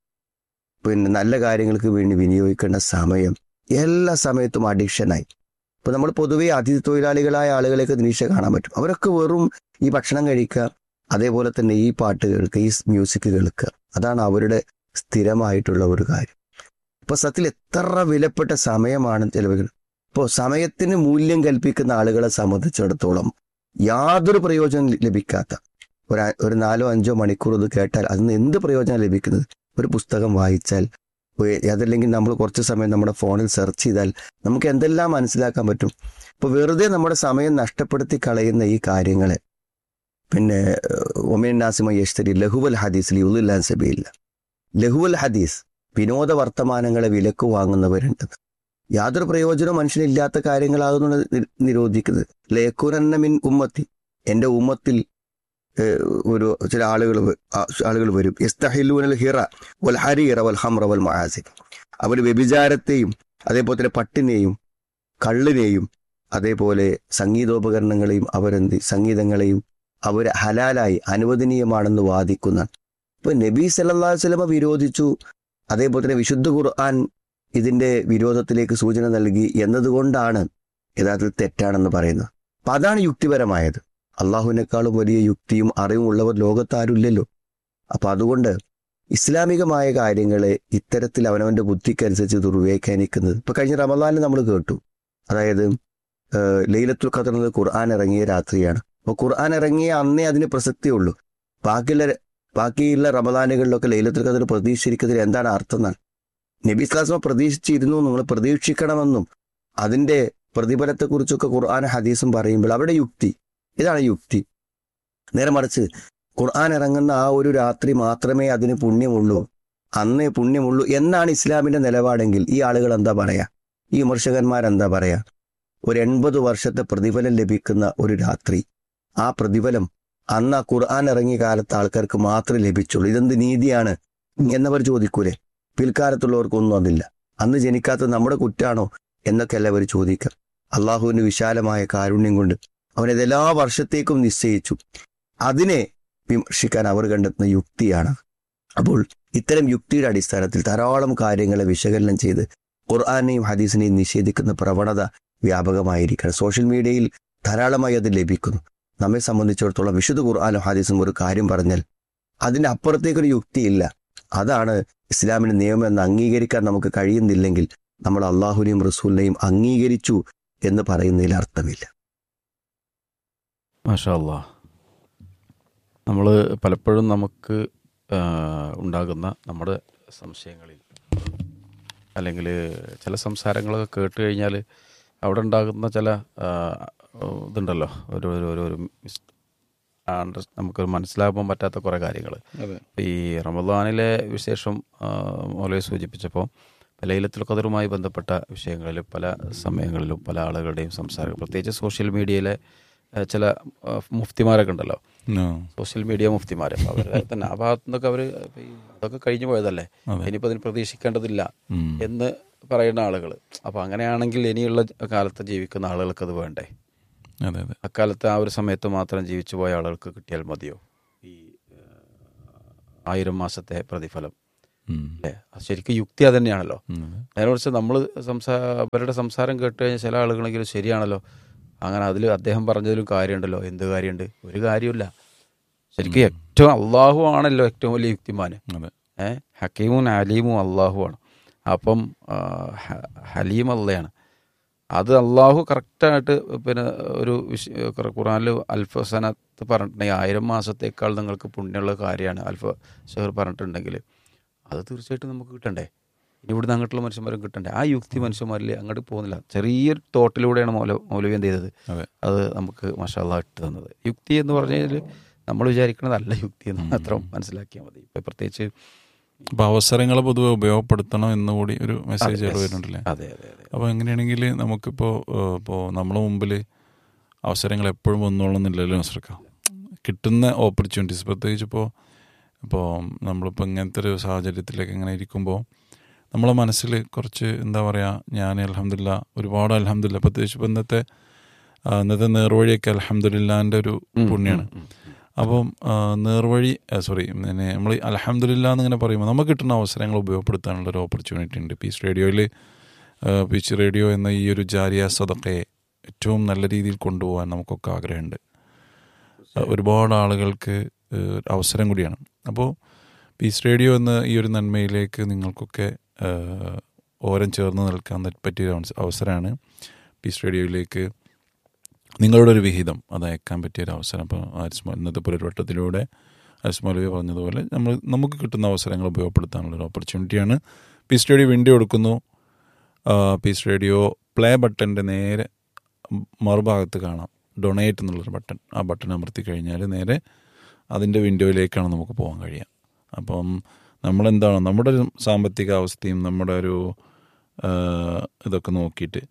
പിന്നെ നല്ല കാര്യങ്ങൾക്ക് വേണ്ടി വിനിയോഗിക്കേണ്ട സമയം എല്ലാ സമയത്തും അഡിക്ഷനായി ഇപ്പൊ നമ്മൾ പൊതുവെ അതിഥി തൊഴിലാളികളായ ആളുകളെയൊക്കെ നിരീക്ഷ കാണാൻ പറ്റും അവരൊക്കെ വെറും ഈ ഭക്ഷണം കഴിക്കുക അതേപോലെ തന്നെ ഈ പാട്ട് കേൾക്കുക ഈ മ്യൂസിക് കേൾക്കുക അതാണ് അവരുടെ സ്ഥിരമായിട്ടുള്ള ഒരു കാര്യം ഇപ്പൊ സത്യത്തിൽ എത്ര വിലപ്പെട്ട സമയമാണ് ചെലവുകൾ ഇപ്പോൾ സമയത്തിന് മൂല്യം കൽപ്പിക്കുന്ന ആളുകളെ സംബന്ധിച്ചിടത്തോളം യാതൊരു പ്രയോജനം ലഭിക്കാത്ത ഒരു ഒരു നാലോ അഞ്ചോ മണിക്കൂർ ഇത് കേട്ടാൽ അതിന് എന്ത് പ്രയോജനം ലഭിക്കുന്നത് ഒരു പുസ്തകം വായിച്ചാൽ ഒരു- അതല്ലെങ്കിൽ നമ്മൾ കുറച്ച് സമയം നമ്മുടെ ഫോണിൽ സെർച്ച് ചെയ്താൽ നമുക്ക് എന്തെല്ലാം മനസ്സിലാക്കാൻ പറ്റും ഇപ്പൊ വെറുതെ നമ്മുടെ സമയം നഷ്ടപ്പെടുത്തി കളയുന്ന ഈ കാര്യങ്ങളെ പിന്നെ ഒമേൻ നാസിമ യഷ്തരി ലഹുവൽ ഹദീസ് ലിയുല്ലാൻ സബിയില്ല ലഹുവൽ ഹദീസ് വിനോദ വർത്തമാനങ്ങളെ വിലക്ക് വാങ്ങുന്നവരുണ്ട് യാതൊരു പ്രയോജനവും മനുഷ്യനില്ലാത്ത കാര്യങ്ങളാകുന്നു നി- നിരോധിക്കുന്നത് ലേക്കുരന്ന മിൻ ഉമ്മത്തി എൻ്റെ ഉമ്മത്തിൽ ഏഹ്, ഒരു ചില ആളുകൾ ആളുകൾ വരും യസ്തഹിലൂനൽ ഹിറ വൽ ഹരീറ വൽ ഹംറ വൽ മഹാസിബ് അവർ വ്യഭിചാരത്തെയും അതേപോലെ തന്നെ പട്ടിനെയും കള്ളിനെയും അതേപോലെ സംഗീതോപകരണങ്ങളെയും അവരെന്ത് സംഗീതങ്ങളെയും അവർ ഹലാലായി അനുവദനീയമാണെന്ന് വാദിക്കുന്ന ഇപ്പൊ നബി സല്ലല്ലാഹു അലൈഹി വസല്ലമ വിരോധിച്ചു അതേപോലെ തന്നെ വിശുദ്ധ ഖുർആൻ ഇതിന്റെ വിരോധത്തിലേക്ക് സൂചന നൽകി എന്നതുകൊണ്ടാണ് യഥാർത്ഥത്തിൽ തെറ്റാണെന്ന് പറയുന്നത് അപ്പൊ അതാണ് യുക്തിപരമായത് അള്ളാഹുവിനേക്കാളും വലിയ യുക്തിയും അറിവും ഉള്ളവർ ലോകത്താരുമില്ലല്ലോ അപ്പൊ അതുകൊണ്ട് ഇസ്ലാമികമായ കാര്യങ്ങളെ ഇത്തരത്തിൽ അവനവന്റെ ബുദ്ധിക്കനുസരിച്ച് ദുർവ്യാഖ്യാനിക്കുന്നത് ഇപ്പൊ കഴിഞ്ഞ റമദാനിൽ നമ്മൾ കേട്ടു അതായത് ഏഹ്, ലൈലത്തുൽ ഖദർ എന്നത് ഖുർആൻ ഇറങ്ങിയ രാത്രിയാണ് അപ്പൊ ഖുർആൻ ഇറങ്ങിയ അന്നേ അതിന് പ്രസക്തിയുള്ളൂ ബാക്കിയുള്ള ബാക്കിയുള്ള റമദാനുകളിലൊക്കെ ലൈലത്തുൽ ഖദർ പ്രതീക്ഷിച്ചിരിക്കുന്നതിൽ എന്താണ് അർത്ഥം എന്നാണ് നബി ഇസ്ലാസ്മ പ്രതീക്ഷിച്ചിരുന്നു നിങ്ങൾ പ്രതീക്ഷിക്കണമെന്നും അതിന്റെ പ്രതിഫലത്തെക്കുറിച്ചൊക്കെ ഖുർആൻ ഹദീസും പറയുമ്പോൾ അവിടെ യുക്തി ഇതാണ് യുക്തി നേരെ മറിച്ച് ഖുർആൻ ഇറങ്ങുന്ന ആ ഒരു രാത്രി മാത്രമേ അതിന് പുണ്യമുള്ളൂ അന്നേ പുണ്യമുള്ളൂ എന്നാണ് ഇസ്ലാമിന്റെ നിലപാടെങ്കിൽ ഈ ആളുകൾ എന്താ പറയാ ഈ വിമർശകന്മാരെന്താ പറയാ ഒരു എൺപത് വർഷത്തെ പ്രതിഫലം ലഭിക്കുന്ന ഒരു രാത്രി ആ പ്രതിഫലം അന്ന് ആ ഖുർആൻ ഇറങ്ങിയ കാലത്ത് ആൾക്കാർക്ക് മാത്രമേ ലഭിച്ചുള്ളൂ ഇതെന്ത് നീതിയാണ് എന്നവർ ചോദിക്കൂലേ പിൽക്കാലത്തുള്ളവർക്കൊന്നും അതില്ല അന്ന് ജനിക്കാത്തത് നമ്മുടെ കുറ്റാണോ എന്നൊക്കെ അല്ല അവർ ചോദിക്കുക അള്ളാഹുവിന്റെ വിശാലമായ കാരുണ്യം കൊണ്ട് അവനത് എല്ലാ വർഷത്തേക്കും നിശ്ചയിച്ചു അതിനെ വിമർശിക്കാൻ അവർ കണ്ടെത്തുന്ന യുക്തിയാണ് അപ്പോൾ ഇത്തരം യുക്തിയുടെ അടിസ്ഥാനത്തിൽ ധാരാളം കാര്യങ്ങളെ വിശകലനം ചെയ്ത് ഖുർആാനെയും ഹദീസിനെയും നിഷേധിക്കുന്ന പ്രവണത വ്യാപകമായിരിക്കണം സോഷ്യൽ മീഡിയയിൽ ധാരാളമായി അത് ലഭിക്കുന്നു നമ്മെ സംബന്ധിച്ചിടത്തോളം വിശുദ്ധ ഖുർആാനും ഹദീസും ഒരു കാര്യം പറഞ്ഞാൽ അതിന്റെ അപ്പുറത്തേക്കൊരു യുക്തിയില്ല അതാണ് ഇസ്ലാമിന്റെ നിയമം എന്ന് അംഗീകരിക്കാൻ നമുക്ക് കഴിയുന്നില്ലെങ്കിൽ നമ്മൾ അള്ളാഹുവിനെയും റസൂലിനെയും അംഗീകരിച്ചു എന്ന് പറയുന്നതിൽ അർത്ഥമില്ല മാഷാ അല്ലാ നമ്മൾ പലപ്പോഴും നമുക്ക് ആ, ഉണ്ടാകുന്ന നമ്മുടെ സംശയങ്ങളിൽ അല്ലെങ്കിൽ ചില സംസാരങ്ങളൊക്കെ കേട്ട് കഴിഞ്ഞാൽ അവിടെ ഉണ്ടാകുന്ന ചില ആ, ഇതുണ്ടല്ലോ ഒരു ഒരു ഒരു ഒരു മിസ് അണ്ടർ നമുക്ക് മനസ്സിലാക്കാൻ പറ്റാത്ത കുറേ കാര്യങ്ങൾ അതെ ഈ റമദാനിലെ വിശേഷം ആ, മൗലവി സൂചിപ്പിച്ചപ്പോൾ ലൈലത്തുൽ ഖദറുമായി ബന്ധപ്പെട്ട വിഷയങ്ങളിൽ പല സമയങ്ങളിലും പല ആളുകളുടെയും സംസാരം പ്രത്യേകിച്ച് സോഷ്യൽ മീഡിയയിലെ ആ, ചില ആ, മുഫ്തിമാരൊക്കെ ഉണ്ടല്ലോ ആ. സോഷ്യൽ മീഡിയ മുഫ്തിമാരെ അപ്പോൾ അവർ തന്നെ ആ ഭാഗത്തു നിന്നൊക്കെ അവർ അതൊക്കെ കഴിഞ്ഞു പോയതല്ലേ അതെ. ഇനിയിപ്പോൾ അതിന് പ്രതീക്ഷിക്കേണ്ടതില്ല ഉം. എന്ന് പറയുന്ന ആളുകൾ അപ്പോൾ അങ്ങനെയാണെങ്കിൽ ഇനിയുള്ള കാലത്ത് ജീവിക്കുന്ന ആളുകൾക്ക് അത് വേണ്ടേ അതെ അതെ അക്കാലത്ത് ആ ഒരു സമയത്ത് മാത്രം ജീവിച്ചു പോയ ആളുകൾക്ക് കിട്ടിയാൽ മതിയോ ഈ ഏഹ്, ആയിരം മാസത്തെ പ്രതിഫലം ഉം. അല്ലേ അത് ശരിക്കും യുക്തി അത് തന്നെയാണല്ലോ ഉം, അതെ. അതിനെക്കുറിച്ച് നമ്മൾ സംസാ അവരുടെ സംസാരം കേട്ട് കഴിഞ്ഞാൽ ചില ആളുകളെങ്കിലും ശരിയാണല്ലോ അങ്ങനെ അതിൽ അദ്ദേഹം പറഞ്ഞതിലും കാര്യമുണ്ടല്ലോ എന്ത് കാര്യമുണ്ട് ഒരു കാര്യമില്ല ശരിക്കും ഏറ്റവും അള്ളാഹു ആണല്ലോ ഏറ്റവും വലിയ യുക്തിമാന് അതെ ഏഹ് ഹക്കീമും അലീമും അള്ളാഹുവാണ് അപ്പം ആ, ഹ- ഹലീം അള്ളയാണ് അത് അള്ളാഹു കറക്റ്റായിട്ട് പിന്നെ ഒരു വിശ ഖുറാനിൽ അൽഫസനത്ത് പറഞ്ഞിട്ടുണ്ടെങ്കിൽ ആയിരം മാസത്തേക്കാൾ നിങ്ങൾക്ക് പുണ്യമുള്ള കാര്യമാണ് അൽഫ ഷെഹർ പറഞ്ഞിട്ടുണ്ടെങ്കിൽ അത് തീർച്ചയായിട്ടും നമുക്ക് കിട്ടണ്ടേ ഇനി ഇവിടുന്ന് അങ്ങോട്ടുള്ള മനുഷ്യന്മാരും കിട്ടണ്ടേ ആ യുക്തി മനുഷ്യന്മാരിൽ അങ്ങോട്ട് പോകുന്നില്ല ചെറിയൊരു തോട്ടിലൂടെയാണ് മൗല മൗലവി എന്ത് ചെയ്തത് അതെ അത് നമുക്ക് മഷാല്ല ഇട്ട് തന്നത് യുക്തി എന്ന് പറഞ്ഞു കഴിഞ്ഞാൽ നമ്മൾ വിചാരിക്കുന്നതല്ല യുക്തി എന്ന് മാത്രം മനസ്സിലാക്കിയാൽ മതി ഇപ്പം പ്രത്യേകിച്ച് അപ്പൊ അവസരങ്ങൾ പൊതുവെ ഉപയോഗപ്പെടുത്തണം എന്നുകൂടി ഒരു മെസ്സേജ് yes. വരുന്നുണ്ടല്ലേ അതെ അതെ അതെ അപ്പോൾ എങ്ങനെയാണെങ്കിൽ നമുക്കിപ്പോൾ ഇപ്പോൾ നമ്മളെ മുമ്പിൽ അവസരങ്ങൾ എപ്പോഴും വന്നോളുന്നില്ലല്ലോ നസ്രക്ക കിട്ടുന്ന ഓപ്പർച്യൂണിറ്റീസ് പ്രത്യേകിച്ച് ഇപ്പോൾ ഇപ്പോൾ നമ്മളിപ്പോൾ ഇങ്ങനത്തെ ഒരു സാഹചര്യത്തിലേക്ക് ഇങ്ങനെ ഇരിക്കുമ്പോൾ നമ്മളെ മനസ്സിൽ കുറച്ച് എന്താ പറയുക ഞാൻ അലഹമില്ല ഒരുപാട് അലഹമില്ല പ്രത്യേകിച്ച് ഇപ്പോൾ ഇന്നത്തെ ആ, ഇന്നത്തെ നേർവഴിയൊക്കെ അലഹമില്ലാൻ്റെ ഒരു പുണ്യാണ് അപ്പം ആ, നേർവഴി സോറി നമ്മൾ അലഹമില്ല എന്നിങ്ങനെ പറയുമ്പോൾ നമുക്ക് കിട്ടുന്ന അവസരങ്ങൾ ഉപയോഗപ്പെടുത്താനുള്ള ഒരു ഓപ്പർച്യൂണിറ്റി ഉണ്ട് പീസ് റേഡിയോയിൽ പീച്ച് റേഡിയോ എന്ന ഈ ഒരു ജാരിയ സദക്കയെ ഏറ്റവും നല്ല രീതിയിൽ കൊണ്ടുപോകാൻ നമുക്കൊക്കെ ആഗ്രഹമുണ്ട് ആ, ഒരുപാട് ആളുകൾക്ക് ഏഹ്, ഒരു അവസരം കൂടിയാണ് അപ്പോൾ പീസ് റേഡിയോ എന്ന ഈ ഒരു നന്മയിലേക്ക് നിങ്ങൾക്കൊക്കെ ഏഹ്, ഓരം ചേർന്ന് നിൽക്കാൻ പറ്റിയ ഒരു അവസരമാണ് പീസ് റേഡിയോയിലേക്ക് നിങ്ങളുടെ ഒരു വിഹിതം അത് അയക്കാൻ പറ്റിയ ഒരു അവസരം അപ്പോൾ ആരിസ്മ ഇന്നത്തെ പുരവട്ടത്തിലൂടെ ആരിസ്മൗലവി പറഞ്ഞതുപോലെ നമ്മൾ നമുക്ക് കിട്ടുന്ന അവസരങ്ങൾ ഉപയോഗപ്പെടുത്താനുള്ള ഒരു ഓപ്പർച്യൂണിറ്റിയാണ് പീസ് റേഡിയോ വിൻഡോ എടുക്കുന്നു ആ, പീസ് റേഡിയോ പ്ലേ ബട്ടൻ്റെ നേരെ മറുഭാഗത്ത് കാണാം ഡൊണേറ്റ് എന്നുള്ളൊരു ബട്ടൺ ആ ബട്ടൺ അമർത്തി കഴിഞ്ഞാൽ നേരെ അതിൻ്റെ വിൻഡോയിലേക്കാണ് നമുക്ക് പോകാൻ കഴിയുക അപ്പം നമ്മളെന്താണ് നമ്മുടെ ഒരു സാമ്പത്തിക അവസ്ഥയും നമ്മുടെ ഒരു ആ, ഇതൊക്കെ നോക്കിയിട്ട്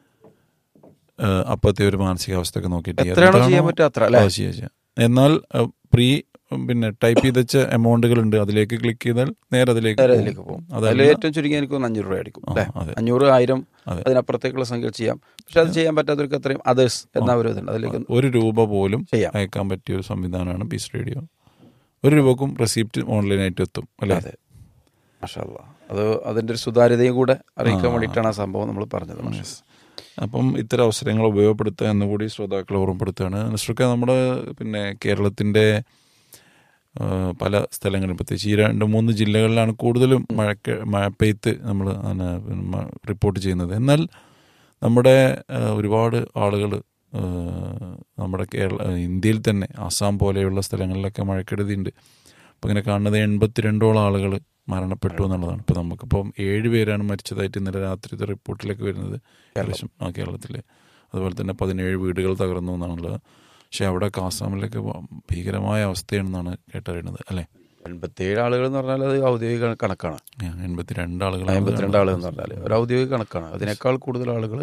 ആ, അപ്പോഴത്തെ ഒരു മാനസികാവസ്ഥയൊക്കെ നോക്കിയിട്ട് എത്രയാണോ എന്താണോ- ചെയ്യാൻ പറ്റുക അത്ര അല്ലേ ആ, ചെയ്യാം, ചെയ്യാം. എന്നാൽ പ്രീ പിന്നെ ടൈപ്പ് ചെയ്ത് വെച്ച എമൗണ്ടുകൾ ഉണ്ട് അതിലേക്ക് ക്ലിക്ക് ചെയ്താൽ നേരെ അതിലേക്ക് നേരെ പോകും. അതിലേക്ക് പോകും അതല്ല- അതിൽ ഏറ്റവും ചുരുങ്ങി എനിക്ക് തോന്നുന്നു അഞ്ഞൂറ് രൂപ ആയിരിക്കും ആ, അല്ലേ അതെ. അഞ്ഞൂറ് ആയിരം അതെ. അതിനപ്പുറത്തേക്കുള്ള സംഖ്യ ചെയ്യാം പക്ഷെ അത് ചെയ്യാൻ പറ്റാത്തവർക്ക് അത്രയും അതേഴ്സ് എന്ന ഒരു ഇതുണ്ട് അതിലേക്ക് ഒരു രൂപ പോലും ചെയ്യാം അയക്കാൻ പറ്റിയ ഒരു സംവിധാനമാണ് പീസ് റേഡിയോ ഒരു രൂപക്കും റെസിപ്റ്റ് ഓൺലൈനായിട്ട് എത്തും അല്ലേ അതെ മാഷാല്ലാ അത് അതിന്റെ ഒരു സുതാര്യതയും കൂടെ അറിയിക്കാൻ ആ. വേണ്ടിയിട്ടാണ് ആ സംഭവം നമ്മൾ പറഞ്ഞത് മാഷാ. Yes. അപ്പം ഇത്തരം അവസരങ്ങൾ ഉപയോഗപ്പെടുത്തുക എന്നുകൂടി ശ്രോതാക്കളെ ഓർമ്മപ്പെടുത്തുകയാണ് നസ്രുക്ക നമ്മുടെ പിന്നെ കേരളത്തിൻ്റെ ആ, പല സ്ഥലങ്ങളിലും പ്രത്യേകിച്ച് ഈ രണ്ട് മൂന്ന് ജില്ലകളിലാണ് കൂടുതലും മഴക്ക് മഴപ്പെയ്ത്ത് നമ്മൾ റിപ്പോർട്ട് ചെയ്യുന്നത് എന്നാൽ നമ്മുടെ ആ, ഒരുപാട് ആളുകൾ നമ്മുടെ കേരള ഇന്ത്യയിൽ തന്നെ ആസാം പോലെയുള്ള സ്ഥലങ്ങളിലൊക്കെ മഴക്കെടുതിയുണ്ട് അപ്പോൾ ഇങ്ങനെ കാണുന്നത് എൺപത്തിരണ്ടോളം ആളുകൾ മരണപ്പെട്ടു എന്നുള്ളതാണ് ഇപ്പോൾ നമുക്കിപ്പം ഏഴ് പേരാണ് മരിച്ചതായിട്ട് ഇന്നലെ രാത്രിത്തെ റിപ്പോർട്ടിലേക്ക് വരുന്നത് ഏകദേശം ആ കേരളത്തിൽ അതുപോലെ തന്നെ പതിനേഴ് വീടുകൾ തകർന്നു എന്നാണുള്ളത് പക്ഷെ അവിടെ ആസാമിലൊക്കെ വ- ഭീകരമായ അവസ്ഥയാണെന്നാണ് കേട്ടറിയുന്നത് അല്ലേ എൺപത്തിയേഴ് ആളുകൾ എന്ന് പറഞ്ഞാൽ അത് ഔദ്യോഗിക കണക്കാണ് എൺപത്തിരണ്ട് ആളുകൾ എൺപത്തിരണ്ട് ആളുകൾ എന്ന് പറഞ്ഞാൽ ഒരു ഔദ്യോഗിക കണക്കാണ് അതിനേക്കാൾ കൂടുതൽ ആളുകൾ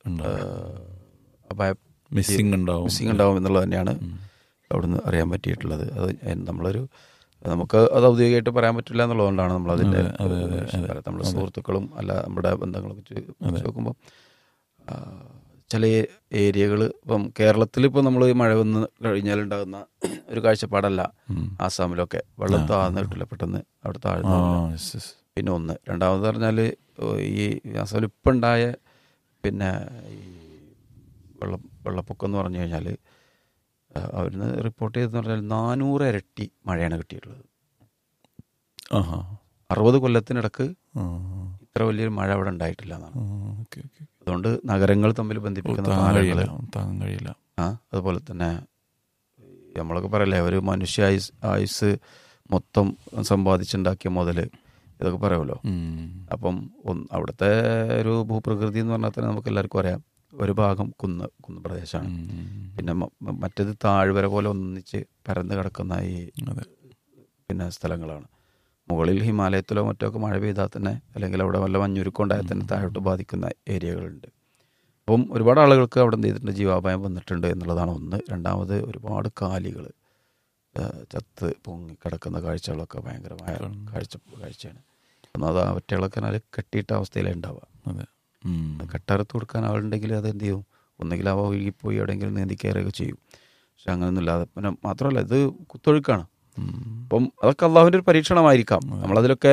അപായ മിസ്സിംഗ് ഉണ്ടാവും മിസ്സിംഗ് ഉണ്ടാവും എന്നുള്ളത് തന്നെയാണ് അവിടുന്ന് അറിയാൻ പറ്റിയിട്ടുള്ളത് അത് എൻ- നമ്മളൊരു നമുക്ക് അത് ഔദ്യോഗികമായിട്ട് പറയാൻ പറ്റില്ല എന്നുള്ളതുകൊണ്ടാണ് നമ്മൾ അതിന്റെ അതെ, അതെ, അതെ, അതെ. നമ്മുടെ സുഹൃത്തുക്കളും അല്ല നമ്മുടെ ബന്ധങ്ങളൊക്കെ വെച്ച് വെച്ച് നോക്കുമ്പോൾ ആ, ചില ഏരിയകൾ ഇപ്പം കേരളത്തിൽ ഇപ്പം നമ്മൾ മഴ വന്ന് കഴിഞ്ഞാൽ ഉണ്ടാകുന്ന ഒരു കാഴ്ചപ്പാടല്ല ഉം. ആസാമിലൊക്കെ വെള്ളം താഴ്ന്നു കിട്ടില്ല പെട്ടെന്ന് അവിടെ ആ, താഴ്ന്നു yes, yes. പിന്നെ ഒന്ന് രണ്ടാമത് പറഞ്ഞാൽ ഈ ആസാമിൽ ഇപ്പം ഉണ്ടായ പിന്നെ ഈ വെള്ളം വെള്ളപ്പൊക്കം എന്ന് പറഞ്ഞു കഴിഞ്ഞാൽ അവിടുന്ന് റിപ്പോർട്ട് ചെയ്തെന്ന് പറഞ്ഞാൽ നാനൂറ് ഇരട്ടി മഴയാണ് കിട്ടിയിട്ടുള്ളത് ആഹാ. അറുപത് കൊല്ലത്തിനിടക്ക് ആ, ഇത്ര വലിയൊരു മഴ അവിടെ ഉണ്ടായിട്ടില്ല എന്നാണ് ആ, okay, okay. അതുകൊണ്ട് നഗരങ്ങൾ തമ്മിൽ ബന്ധിപ്പിക്കുന്ന താങ്ങാൻ പാലങ്ങൾ കഴിയില്ല താങ്ങാൻ കഴിയില്ല ആ അതുപോലെ തന്നെ നമ്മളൊക്കെ പറയല്ലേ ഒരു മനുഷ്യ ആയുസ് ആയുസ് മൊത്തം സമ്പാദിച്ചുണ്ടാക്കിയ മുതൽ ഇതൊക്കെ പറയുമല്ലോ ഉം. അപ്പം ഒന്ന് അവിടുത്തെ ഒരു ഭൂപ്രകൃതി എന്ന് പറഞ്ഞാൽ തന്നെ നമുക്ക് എല്ലാവർക്കും അറിയാം ഒരു ഭാഗം കുന്ന് കുന്ന് പ്രദേശമാണ് ഉം. പിന്നെ മ- മ- മറ്റേത് താഴ്വര പോലെ ഒന്നിച്ച് പരന്ന് കിടക്കുന്ന ഈ അതെ പിന്നെ സ്ഥലങ്ങളാണ് മുകളിൽ ഹിമാലയത്തിലോ മറ്റോ ഒക്കെ മഴ പെയ്താൽ തന്നെ അല്ലെങ്കിൽ അവിടെ വല്ല മഞ്ഞുരുക്കുണ്ടായാൽ തന്നെ താഴോട്ട് ബാധിക്കുന്ന ഏരിയകളുണ്ട് അപ്പം ഒരുപാട് ആളുകൾക്ക് അവിടെ എന്ത് ചെയ്തിട്ടുണ്ട് ജീവാപായം വന്നിട്ടുണ്ട് എന്നുള്ളതാണ് ഒന്ന് രണ്ടാമത് ഒരുപാട് കാലികൾ ചത്ത് പൊങ്ങി കിടക്കുന്ന കാഴ്ചകളൊക്കെ ഭയങ്കരമായ കാഴ്ച കാഴ്ചയാണ് ഒന്നത് അവറ്റകളൊക്കെ നല്ല കെട്ടിയിട്ട അവസ്ഥയിലേ ഉണ്ടാവുക അതെ ഉം. കെട്ടറുത്ത് കൊടുക്കാൻ ആളുണ്ടെങ്കിൽ അത് എന്ത് ചെയ്യും ഒന്നുകിൽ അവ ഒഴുകിപ്പോയി എവിടെയെങ്കിലും നീന്തി കയറുകയൊക്കെ ചെയ്യും പക്ഷെ അങ്ങനെയൊന്നുമില്ലാതെ പിന്നെ മാത്രമല്ല ഇത് കുത്തൊഴുക്കാണ് അപ്പം അതൊക്കെ അള്ളാഹുവിൻ്റെ ഒരു പരീക്ഷണമായിരിക്കാം നമ്മളതിലൊക്കെ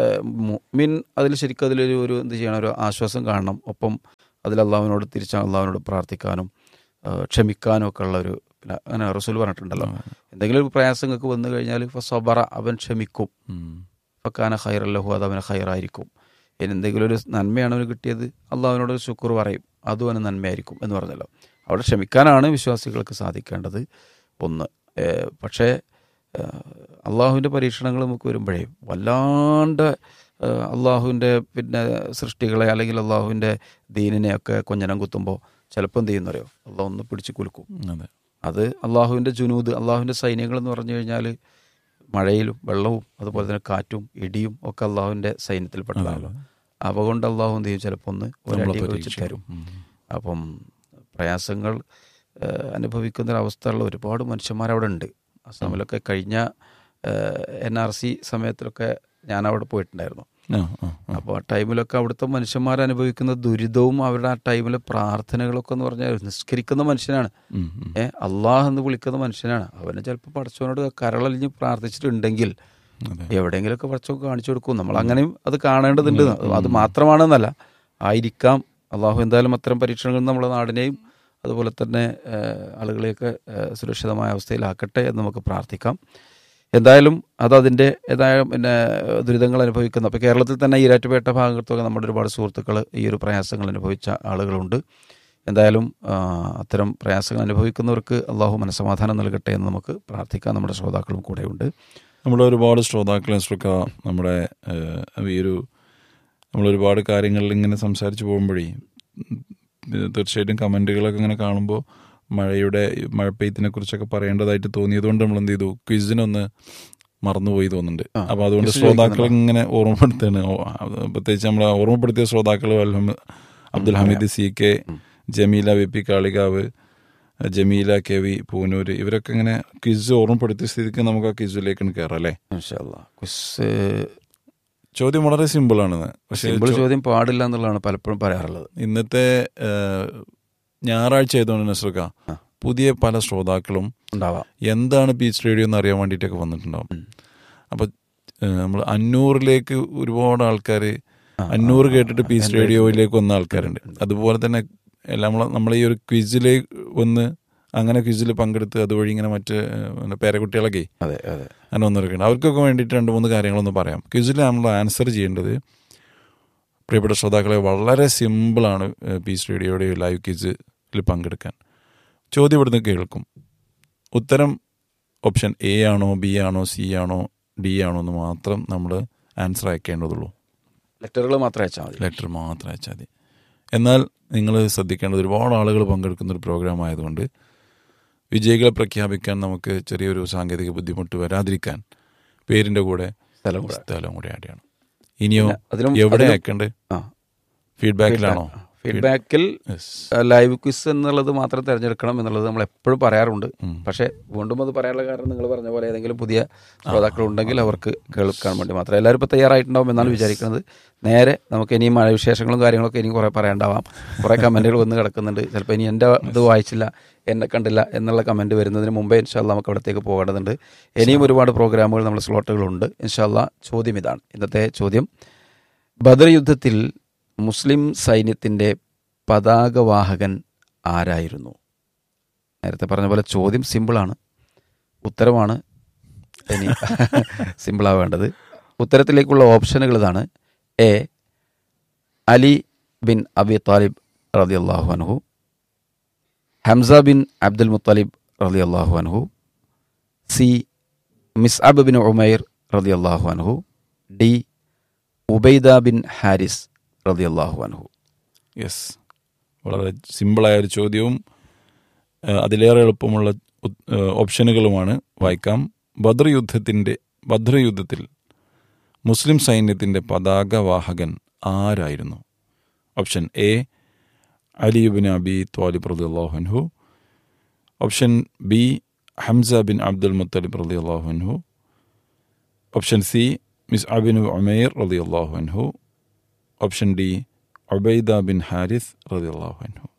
മീൻ അതിൽ ശരിക്കും അതിലൊരു ഒരു എന്ത് ചെയ്യണം ഒരു ആശ്വാസം കാണണം ഒപ്പം അതിൽ അള്ളാഹുവിനോട് തിരിച്ച് അള്ളാഹുവിനോട് പ്രാർത്ഥിക്കാനും ആ, ക്ഷമിക്കാനും ഒക്കെ ഉള്ള ഒരു പിന്നെ അങ്ങനെ റസൂൽ പറഞ്ഞിട്ടുണ്ടല്ലോ എന്തെങ്കിലും ഒരു പ്രയാസങ്ങൾക്ക് വന്നു കഴിഞ്ഞാൽ ഇപ്പോൾ സബറ അവൻ ക്ഷമിക്കും ഫക്കാന ഹൈറല്ലഹു അത് അവന് ഹൈറായിരിക്കും ഇനി എന്തെങ്കിലും ഒരു നന്മയാണ് അവന് കിട്ടിയത് അള്ളാഹുവിനോട് ഒരു ശുക്ർ പറയും അതും അവന് നന്മയായിരിക്കും എന്ന് പറഞ്ഞല്ലോ അവിടെ ക്ഷമിക്കാനാണ് വിശ്വാസികൾക്ക് സാധിക്കേണ്ടത് ഒന്ന് ഏഹ് പക്ഷേ അള്ളാഹുവിൻ്റെ പരീക്ഷണങ്ങൾ നമുക്ക് വരുമ്പോഴേ വല്ലാണ്ട് ഏഹ് അള്ളാഹുവിൻ്റെ പിന്നെ സൃഷ്ടികളെ അല്ലെങ്കിൽ അള്ളാഹുവിൻ്റെ ദീനിനെയൊക്കെ കൊഞ്ഞനം കുത്തുമ്പോൾ ചിലപ്പോൾ എന്ത് ചെയ്യുന്നറിയോ അള്ളാഹ് ഒന്ന് പിടിച്ച് കുലുക്കും അതെ അത് അള്ളാഹുവിൻ്റെ ജുനൂദ് അള്ളാഹുവിൻ്റെ സൈന്യങ്ങൾ എന്ന് പറഞ്ഞു കഴിഞ്ഞാൽ മഴയിലും വെള്ളവും അതുപോലെ തന്നെ കാറ്റും ഇടിയും ഒക്കെ അള്ളാഹുവിൻ്റെ സൈന്യത്തിൽപ്പെട്ടതാണല്ലോ അവ കൊണ്ട് അള്ളാഹു എന്ത് ചെയ്യും ചിലപ്പോൾ ഒന്ന് നമ്മളെ ഒരടി വെച്ച് പരീക്ഷിക്കും. തരും ഉം. അപ്പം പ്രയാസങ്ങൾ ഏഹ്, അനുഭവിക്കുന്ന ഒരു അവസ്ഥയുള്ള ഒരുപാട് മനുഷ്യന്മാരവിടെ ഉണ്ട് അസാമിലൊക്കെ കഴിഞ്ഞ എൻ ആർ സി സമയത്തിലൊക്കെ ഞാൻ അവിടെ പോയിട്ടുണ്ടായിരുന്നു ആ, ആ, ആ. അപ്പോൾ ആ ടൈമിലൊക്കെ അവിടുത്തെ മനുഷ്യന്മാർ അനുഭവിക്കുന്ന ദുരിതവും അവരുടെ ആ ടൈമിലെ പ്രാർത്ഥനകളൊക്കെ എന്ന് പറഞ്ഞാൽ നിസ്കരിക്കുന്ന മനുഷ്യനാണ് ഉം, ഉം. ഏ അള്ളാഹ് എന്ന് വിളിക്കുന്ന മനുഷ്യനാണ് അവനെ ചിലപ്പോൾ പടച്ചവനോട് കരളലിഞ്ഞ് പ്രാർത്ഥിച്ചിട്ടുണ്ടെങ്കിൽ അതെ. എവിടെയെങ്കിലുമൊക്കെ പടച്ചവൻ കാണിച്ചു കൊടുക്കും നമ്മൾ അങ്ങനെയും അത് കാണേണ്ടതുണ്ട് അത് മാത്രമാണെന്നല്ല ആയിരിക്കാം അള്ളാഹു എന്തായാലും അത്തരം പരീക്ഷണങ്ങൾ നമ്മുടെ നാടിനെയും അതുപോലെ തന്നെ ഏഹ്, ആളുകളെയൊക്കെ ഏഹ്, സുരക്ഷിതമായ അവസ്ഥയിലാക്കട്ടെ എന്ന് നമുക്ക് പ്രാർത്ഥിക്കാം എന്തായാലും അത് അതിൻ്റെ ഏതായ പിന്നെ ദുരിതങ്ങൾ അനുഭവിക്കുന്ന അപ്പോൾ കേരളത്തിൽ തന്നെ ഈരാറ്റുപേട്ട ഭാഗത്തൊക്കെ നമ്മുടെ ഒരുപാട് സുഹൃത്തുക്കൾ ഈ ഒരു പ്രയാസങ്ങൾ അനുഭവിച്ച ആളുകളുണ്ട് എന്തായാലും ആ, അത്തരം പ്രയാസങ്ങൾ അനുഭവിക്കുന്നവർക്ക് അള്ളാഹു മനസ്സമാധാനം നൽകട്ടെ എന്ന് നമുക്ക് പ്രാർത്ഥിക്കാം നമ്മുടെ ശ്രോതാക്കളും കൂടെയുണ്ട് നമ്മുടെ ഒരുപാട് ശ്രോതാക്കളെ ശ്രദ്ധിക്കുക നമ്മുടെ ഏഹ്, ഈ ഒരു നമ്മൾ ഒരുപാട് കാര്യങ്ങളിൽ ഇങ്ങനെ സംസാരിച്ച് പോകുമ്പോഴേ ഉം, തീർച്ചയായിട്ടും കമൻറ്റുകളൊക്കെ ഇങ്ങനെ കാണുമ്പോൾ മഴയുടെ മഴപ്പെയ്ത്തിനെ കുറിച്ചൊക്കെ പറയേണ്ടതായിട്ട് തോന്നിയതുകൊണ്ട് നമ്മൾ എന്ത് ചെയ്തു ക്വിസിനൊന്ന് മറന്നുപോയി തോന്നുന്നുണ്ട് ആ, അപ്പോൾ അതുകൊണ്ട് quiz ശ്രോതാക്കൾ ഇങ്ങനെ ഓർമ്മപ്പെടുത്തുകയാണ് ഓ, അത് പ്രത്യേകിച്ച് നമ്മൾ ഓർമ്മപ്പെടുത്തിയ ശ്രോതാക്കൾ അൽഹം- Abdul Hameed C K Jameela V P Kalikavu Jameela K V Poonoor ഇവരൊക്കെ ഇങ്ങനെ ക്വിസ് ഓർമ്മപ്പെടുത്തിയ സ്ഥിതിക്ക് നമുക്ക് ആ ക്വിസിലേക്ക് കയറാം അല്ലേ ഇൻഷാല്ലാ ക്വിസ് ചോദ്യം വളരെ സിമ്പിൾ ആണ് പക്ഷേ സിമ്പിൾ ചോ- ചോദ്യം പാടില്ല എന്നുള്ളതാണ് പലപ്പോഴും പറയാറുള്ളത് ഇന്നത്തെ ഏഹ്, ഞായറാഴ്ച ആയതുകൊണ്ട് നസ്രുക്ക ആ. പുതിയ പല ശ്രോതാക്കളും ഉണ്ടാവാം എന്താണ് പീച്ച് റേഡിയോ എന്ന് അറിയാൻ വേണ്ടിയിട്ടൊക്കെ വന്നിട്ടുണ്ടാവും അപ്പൊ നമ്മൾ അന്നൂറിലേക്ക് ഒരുപാട് ആൾക്കാർ അന്നൂർ കേട്ടിട്ട് പീസ് റേഡിയോയിലേക്ക് വന്ന ആൾക്കാരുണ്ട് അതുപോലെ തന്നെ നമ്മൾ നമ്മൾ ഈ ഒരു ക്വിസിലെ ഒന്ന് അങ്ങനെ ക്വിസിൽ പങ്കെടുത്ത് അതുവഴി ഇങ്ങനെ മറ്റ് ഏഹ്, പേരക്കുട്ടികളൊക്കെ അതെ അതെ അങ്ങനെ വന്നിരിക്കുന്നത് അവർക്കൊക്കെ വേണ്ടിയിട്ട് രണ്ട് മൂന്ന് കാര്യങ്ങളൊന്ന് പറയാം ക്വിസിൽ നമ്മൾ ആൻസർ ചെയ്യേണ്ടത് പ്രിയപ്പെട്ട ശ്രോതാക്കളെ വളരെ സിമ്പിളാണ് ഏഹ്, പീസ് റേഡിയോയുടെ ലൈവ് ക്വിസിൽ പങ്കെടുക്കാൻ ചോദ്യം ഇവിടുന്ന് കേൾക്കും ഉത്തരം ഓപ്ഷൻ എ ആണോ ബി ആണോ സി ആണോ ഡി ആണോ എന്ന് മാത്രം നമ്മൾ ആൻസർ അയക്കേണ്ടതുള്ളൂ ലെറ്ററുകൾ മാത്രം അയച്ചാൽ മതി ലെറ്റർ മാത്രം അയച്ചാൽ മതി എന്നാൽ നിങ്ങൾ ശ്രദ്ധിക്കേണ്ടത് ഒരുപാട് ആളുകൾ പങ്കെടുക്കുന്ന ഒരു പ്രോഗ്രാം ആയതുകൊണ്ട് വിജയികളെ പ്രഖ്യാപിക്കാൻ നമുക്ക് ചെറിയൊരു സാങ്കേതിക ബുദ്ധിമുട്ട് വരാതിരിക്കാൻ പേരിന്റെ കൂടെ സ്ഥലം കൂടെ സ്ഥലം കൂടെ ആഡ് ചെയ്യണം ഇനിയോ പിന്നെ അതിലും എവിടെ അതിലും- അയക്കണ്ടേ ആ ഫീഡ്ബാക്കിലാണോ ഫീഡ്ബാക്കിൽ Yes. ലൈവ് ക്വിസ് എന്നുള്ളത് മാത്രം തിരഞ്ഞെടുക്കണം എന്നുള്ളത് നമ്മൾ എപ്പോഴും പറയാറുണ്ട് ഉം. പക്ഷേ വീണ്ടും അത് പറയാനുള്ള കാരണം നിങ്ങൾ പറഞ്ഞ പോലെ ഏതെങ്കിലും പുതിയ ശ്രോതാക്കൾ ഉണ്ടെങ്കിൽ അവർക്ക് കേൾക്കാൻ വേണ്ടി മാത്രം എല്ലാവരും ഇപ്പോൾ തയ്യാറായിട്ടുണ്ടാവും എന്നാണ് വിചാരിക്കുന്നത് നേരെ നമുക്ക് ഇനിയും മഴ വിശേഷങ്ങളും കാര്യങ്ങളൊക്കെ ഇനിയും കുറേ പറയാണ്ടാവാം കുറേ കമൻറ്റുകൾ വന്ന് കിടക്കുന്നുണ്ട് ചിലപ്പോൾ ഇനി എൻ്റെ ഇത് വായിച്ചില്ല എന്നെ കണ്ടില്ല എന്നുള്ള കമൻറ്റ് വരുന്നതിന് മുമ്പേ ഇൻഷാല്ല നമുക്ക് അവിടത്തേക്ക് പോകേണ്ടതുണ്ട് ഇനിയും ഒരുപാട് പ്രോഗ്രാമുകൾ നമ്മുടെ സ്ലോട്ടുകളുണ്ട് ഇൻഷാല്ല ചോദ്യം ഇതാണ് ഇന്നത്തെ ചോദ്യം ബദർ യുദ്ധത്തിൽ മുസ്ലിം സൈന്യത്തിൻ്റെ പതാകവാഹകൻ ആരായിരുന്നു നേരത്തെ പറഞ്ഞ പോലെ ചോദ്യം സിമ്പിളാണ് ഉത്തരമാണ് ഇനി സിമ്പിളാവേണ്ടത് ഉത്തരത്തിലേക്കുള്ള ഓപ്ഷനുകൾ ഇതാണ് എ അലി ബിൻ അബി താലിബ് റതി അള്ളാഹു അൻഹു ഹംസ ബിൻ അബ്ദുൽ മുത്തലിബ് റതി അള്ളാഹു അൻഹു സി മിസ്അബ് ബിൻ ഉമൈർ റതി അള്ളാഹു അൻഹു ഡി ഉബൈദ ബിൻ ഹാരിസ് റതി അള്ളാഹു അൻഹു യെസ് വളരെ സിമ്പിളായ ഒരു ചോദ്യവും ആ, അതിലേറെ എളുപ്പമുള്ള ഉത്- ആ, ഓപ്ഷനുകളുമാണ് വായിക്കാം ബദ്ർ യുദ്ധത്തിൻ്റെ ബദ്ർ യുദ്ധത്തിൽ മുസ്ലിം സൈന്യത്തിൻ്റെ പതാകവാഹകൻ ആരായിരുന്നു ഓപ്ഷൻ എ അലിബിൻ അബി ത്വാലിബ് റതി അള്ളാഹുൻഹു ഓപ്ഷൻ ബി ഹംസ ബിൻ അബ്ദുൽ മുത്തലിബ് റതി അള്ളാഹുൻഹു ഓപ്ഷൻ സി മിസ് അബിൻ ഉമൈർ റതി അള്ളാഹുൻഹു ഓപ്ഷൻ ഡി ഉബൈദ ബിൻ ഹാരിസ് റതി അള്ളാഹു അൻഹു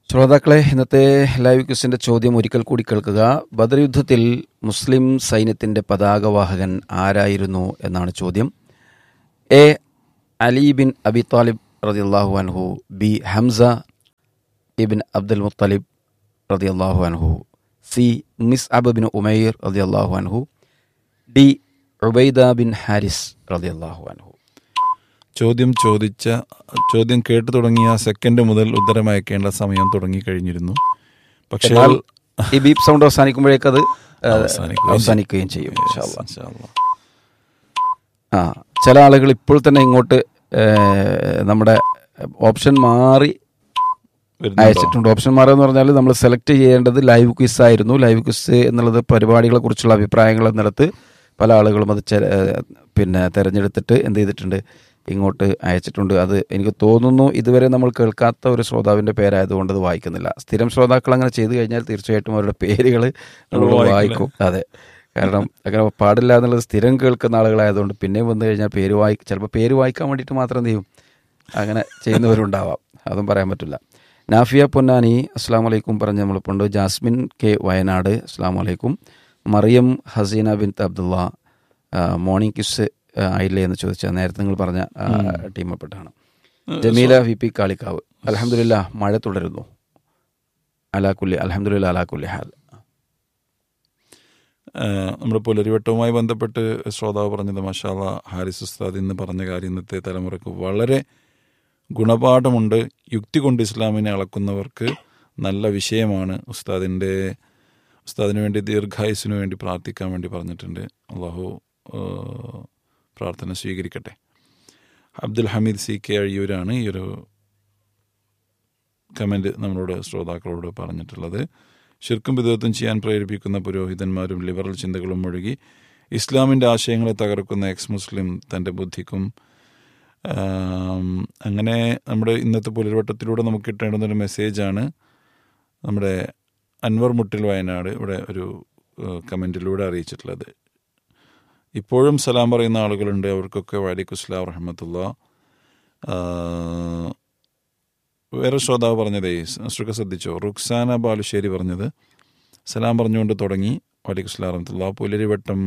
ശ്രോതാക്കളെ ഇന്നത്തെ ലൈവ് ക്വിസിന്റെ ചോദ്യം ഒരിക്കൽ കൂടി കേൾക്കുക ബദർ യുദ്ധത്തിൽ മുസ്ലിം സൈന്യത്തിന്റെ പതാകവാഹകൻ ആരായിരുന്നു എന്നാണ് ചോദ്യം എ അലി ബിൻ അബി താലിബ് റതിയല്ലാഹു അൻഹു ബി ഹംസ ഇബിൻ അബ്ദുൽ മുത്തലിബ് റതിയല്ലാഹു അൻഹു സി മിസ് അബ് ബിൻ ഉമൈർ റതിയല്ലാഹു അൻഹു ഡി ഉബൈദ ബിൻ ഹാരിസ് റതിയല്ലാഹു അൻഹു ചോദ്യം ചോദിച്ച ചോദ്യം കേട്ടു തുടങ്ങിയ സെക്കൻഡ് മുതൽ ഉത്തരം അയക്കേണ്ട സമയം തുടങ്ങി കഴിഞ്ഞിരുന്നു പക്ഷേ എന്നാൽ ഈ ബീപ് സൗണ്ട് അവസാനിക്കുമ്പോഴേക്ക് അത് ഏഹ്, അവസാനിക്കുകയും അവസാനിക്കുകയും ചെയ്യും ഇൻഷാ അല്ലാ. ഇൻഷാ അല്ലാ. ആ ചില ആളുകൾ ഇപ്പോൾ തന്നെ ഇങ്ങോട്ട് ഏഹ്, നമ്മുടെ ഓപ്ഷൻ മാറി വരുന്നുണ്ടോ? അയച്ചിട്ടുണ്ട് ഓപ്ഷൻ മാറുക എന്ന് പറഞ്ഞാൽ നമ്മൾ സെലക്ട് ചെയ്യേണ്ടത് ലൈവ് ക്വിസ് ആയിരുന്നു ലൈവ് ക്വിസ് എന്നുള്ളത് പരിപാടികളെ കുറിച്ചുള്ള അഭിപ്രായങ്ങൾ എന്നിടത്ത് പല ആളുകളും അത് ചെ- ഏഹ്, പിന്നെ തിരഞ്ഞെടുത്തിട്ട് എന്ത് ചെയ്തിട്ടുണ്ട് ഇങ്ങോട്ട് അയച്ചിട്ടുണ്ട് അത് എനിക്ക് തോന്നുന്നു ഇതുവരെ നമ്മൾ കേൾക്കാത്ത ഒരു ശ്രോതാവിൻ്റെ പേരായതുകൊണ്ട് അത് വായിക്കുന്നില്ല സ്ഥിരം ശ്രോതാക്കൾ അങ്ങനെ ചെയ്തു കഴിഞ്ഞാൽ തീർച്ചയായിട്ടും അവരുടെ പേരുകൾ നമ്മൾ വായിക്കില്ലേ? വായിക്കും അതെ കാരണം അങ്ങനെ പാടില്ല എന്നുള്ളത് സ്ഥിരം കേൾക്കുന്ന ആളുകളായതുകൊണ്ട് പിന്നെയും വന്നു കഴിഞ്ഞാൽ പേര് വായി ചിലപ്പോൾ പേര് വായിക്കാൻ വേണ്ടിയിട്ട് മാത്രം എന്ത് ചെയ്യും അങ്ങനെ ചെയ്യുന്നവരുണ്ടാവാം അതും പറയാൻ പറ്റില്ല നാഫിയ പൊന്നാനി അസ്സാം വലൈക്കും പറഞ്ഞ് നമ്മളിപ്പോൾ ജാസ്മിൻ കെ വയനാട് അസ്സാം വലൈക്കും മറിയം ഹസീന ബിൻ അബ്ദുള്ള ആ, മോർണിംഗ് കിസ് ആ, ആയില്ലേ എന്ന് ചോദിച്ചാൽ നേരത്തെ നിങ്ങൾ പറഞ്ഞ ആ, ടീമിൽപ്പെട്ടാണ് ജമീല വി പി കാളിക്കാവ് അലഹമില്ല മഴ തുടരുന്നു അലാക്കുല്ലി അലഹമില്ല അലാക്കുല്ലി ഹാൽ ഏഹ് നമ്മുടെ പുലരിവട്ടവുമായി ബന്ധപ്പെട്ട് ശ്രോതാവ് പറഞ്ഞത് മഷാല ഹാരിസ് ഉസ്താദ് ഇന്ന് പറഞ്ഞ കാര്യം ഇന്നത്തെ തലമുറക്ക് വളരെ ഗുണപാഠമുണ്ട് യുക്തി കൊണ്ട് ഇസ്ലാമിനെ അളക്കുന്നവർക്ക് നല്ല വിഷയമാണ് ഉസ്താദിൻ്റെ ഉസ്താദിന് വേണ്ടി ദീർഘായുസിന് വേണ്ടി പ്രാർത്ഥിക്കാൻ വേണ്ടി പറഞ്ഞിട്ടുണ്ട് അള്ളാഹു ഏഹ്, പ്രാർത്ഥന സ്വീകരിക്കട്ടെ അബ്ദുൽ ഹമീദ് സി കെ അഴിയൂരാണ് ഈ ഒരു കമൻറ്റ് നമ്മളോട് ശ്രോതാക്കളോട് പറഞ്ഞിട്ടുള്ളത് ശിർക്കും വിധത്വം ചെയ്യാൻ പ്രേരിപ്പിക്കുന്ന പുരോഹിതന്മാരും ലിബറൽ ചിന്തകളും ഒഴുകി ഇസ്ലാമിൻ്റെ ആശയങ്ങളെ തകർക്കുന്ന എക്സ് മുസ്ലിം തൻ്റെ ബുദ്ധിക്കും ആം, അങ്ങനെ നമ്മുടെ ഇന്നത്തെ പുലർവട്ടത്തിലൂടെ നമുക്ക് കിട്ടേണ്ടുന്ന ഒരു മെസ്സേജാണ് നമ്മുടെ അൻവർ മുട്ടിൽ വയനാട് ഇവിടെ ഒരു കമൻറ്റിലൂടെ അറിയിച്ചിട്ടുള്ളത് ഇപ്പോഴും സലാം പറയുന്ന ആളുകളുണ്ട് അവർക്കൊക്കെ വാലിക്കും ഇസ്ലാം റഹമത്തുള്ള വേറെ ശ്രോതാവ് പറഞ്ഞതേ ശ്രുക ശ്രദ്ധിച്ചോ റുക്സാന ബാലുശ്ശേരി പറഞ്ഞത് സലാം പറഞ്ഞുകൊണ്ട് തുടങ്ങി വാലിക്കും ഇസ്ലാം റഹമത്തുള്ള പുലരിവട്ടം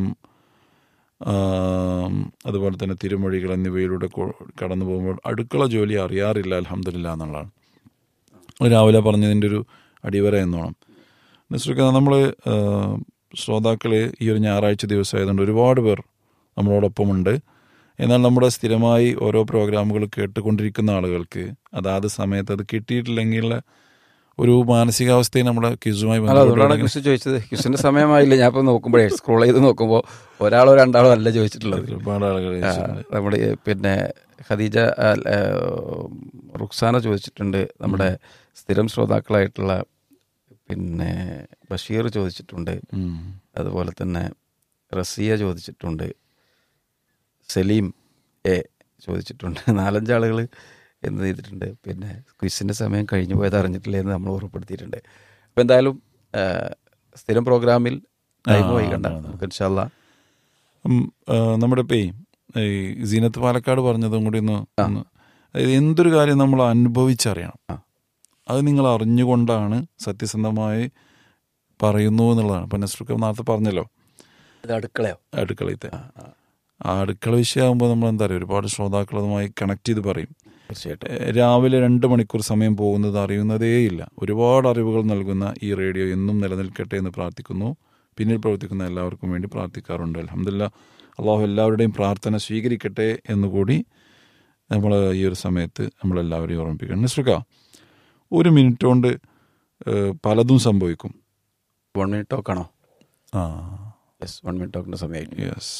ആം, അതുപോലെ തന്നെ തിരുമൊഴികൾ എന്നിവയിലൂടെ കൊ- കടന്നു പോകുമ്പോൾ അടുക്കള ജോലി അറിയാറില്ല അലഹമില്ല എന്നുള്ളതാണ് അത് രാവിലെ പറഞ്ഞതിൻ്റെ ഒരു അടിവര എന്നോണം നസ്രുക്ക നമ്മൾ ശ്രോതാക്കൾ ഈ ഒരു ഞായറാഴ്ച ദിവസമായതുകൊണ്ട് ഒരുപാട് പേർ നമ്മളോടൊപ്പമുണ്ട് എന്നാൽ നമ്മുടെ സ്ഥിരമായി ഓരോ പ്രോഗ്രാമുകൾ കേട്ടുകൊണ്ടിരിക്കുന്ന ആളുകൾക്ക് അതാത് സമയത്ത് അത് കിട്ടിയിട്ടില്ലെങ്കിൽ ഒരു മാനസികാവസ്ഥയെ നമ്മുടെ ക്വിസുമായി അല്ല അതുകൊണ്ടാണ് ബന്ധപ്പെട്ട് ക്വിസ് ചോദിച്ചത് ക്വിസിന്റെ സമയമായില്ല ഞാൻ ഇപ്പൊ നോക്കുമ്പോഴേ സ്ക്രോൾ ചെയ്ത് നോക്കുമ്പോൾ ഒരാളോ രണ്ടാളോ അല്ല ചോദിച്ചിട്ടുള്ളത് ഒരുപാട് ആളുകൾ ആ, നമ്മുടെ ഈ പിന്നെ ഖദീജ ആ, ആ, റുക്സാന ചോദിച്ചിട്ടുണ്ട് നമ്മുടെ സ്ഥിരം ശ്രോതാക്കളായിട്ടുള്ള പിന്നെ ബഷീർ ചോദിച്ചിട്ടുണ്ട് ഉം. അതുപോലെ തന്നെ റസിയ ചോദിച്ചിട്ടുണ്ട് സലീം എ ചോദിച്ചിട്ടുണ്ട് നാലഞ്ചാളുകൾ എന്ത് ചെയ്തിട്ടുണ്ട് പിന്നെ ക്വിസിൻ്റെ സമയം കഴിഞ്ഞു പോയത് അറിഞ്ഞിട്ടില്ല എന്ന് നമ്മൾ ഓർമ്മപ്പെടുത്തിയിട്ടുണ്ട് അപ്പോൾ എന്തായാലും ആ, സ്ഥിരം പ്രോഗ്രാമിൽ ടൈം ആ, വൈകണ്ട അതെ, അതെ. നമുക്ക് ഇൻഷാല്ല ഉം, ആ, നമ്മുടെ ഇപ്പേ ഈ സീനത്ത് പാലക്കാട് പറഞ്ഞതും കൂടി ഒന്ന് ഒന്ന് അതായത് എന്തൊരു കാര്യം നമ്മൾ അനുഭവിച്ചറിയണം ആ. അത് നിങ്ങൾ അറിഞ്ഞുകൊണ്ടാണ് സത്യസന്ധമായി പറയുന്നു എന്നുള്ളതാണ് ഇപ്പം നസ്രുക്ക നേരത്തെ പറഞ്ഞല്ലോ ഇത് അടുക്കളയോ അടുക്കളയത്തെ ആ അടുക്കള വിഷയമാകുമ്പോൾ നമ്മൾ എന്താ പറയുക ഒരുപാട് ശ്രോതാക്കൾ അതുമായി കണക്ട് ചെയ്ത് പറയും തീർച്ചയായിട്ടും ഏ, രാവിലെ രണ്ട് മണിക്കൂർ സമയം പോകുന്നത് അറിയുന്നതേയില്ല ഒരുപാട് അറിവുകൾ നൽകുന്ന ഈ റേഡിയോ എന്നും നിലനിൽക്കട്ടെ എന്ന് പ്രാർത്ഥിക്കുന്നു പിന്നിൽ പ്രവർത്തിക്കുന്ന എല്ലാവർക്കും വേണ്ടി പ്രാർത്ഥിക്കാറുണ്ട് അലഹമില്ല അള്ളാഹു എല്ലാവരുടെയും പ്രാർത്ഥന സ്വീകരിക്കട്ടെ എന്നുകൂടി നമ്മൾ ഈ ഒരു സമയത്ത് നമ്മളെല്ലാവരെയും ഓർമ്മിപ്പിക്കണം നസ്രുക്ക ഒരു മിനിറ്റ് കൊണ്ട് ഏ, പലതും സംഭവിക്കും വൺ മിനിറ്റ് ടോക്കാണോ ആ യെസ് വൺ മിനിറ്റ് ടോക്കിൻ്റെ സമയമായിട്ട് യെസ്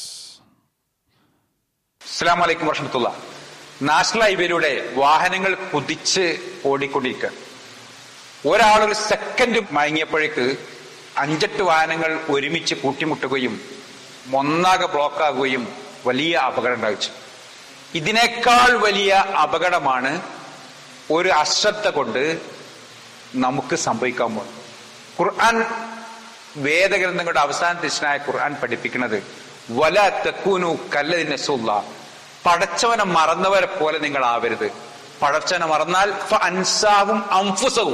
അസ്സാം വലൈക്കും വർഷമത്തുള്ള നാഷണൽ ഹൈവേയിലൂടെ വാഹനങ്ങൾ കുതിച്ച് ഓടിക്കൊണ്ടിരിക്കുക ഒരാൾ ഒരു സെക്കൻഡ് മയങ്ങിയപ്പോഴേക്ക് അഞ്ചെട്ട് വാഹനങ്ങൾ ഒരുമിച്ച് കൂട്ടിമുട്ടുകയും ഒന്നാകെ ബ്ലോക്ക് ആകുകയും വലിയ അപകടം ഉണ്ടായിച്ചു ഇതിനേക്കാൾ വലിയ അപകടമാണ് ഒരു അശ്രദ്ധ കൊണ്ട് നമുക്ക് സംഭവിക്കാൻ പോകുന്നത് ഖുർആൻ വേദഗ്രന്ഥങ്ങളുടെ അവസാന ദിശനായ ഖുർആൻ പഠിപ്പിക്കുന്നത് വല തെക്കൂനു കല്ലതിന്റെ സുല്ല പടച്ചവനെ മറന്നവരെ പോലെ നിങ്ങൾ ആവരുത് പടച്ചവനെ മറന്നാൽ ഫ അൻസാവും അംഫുസവും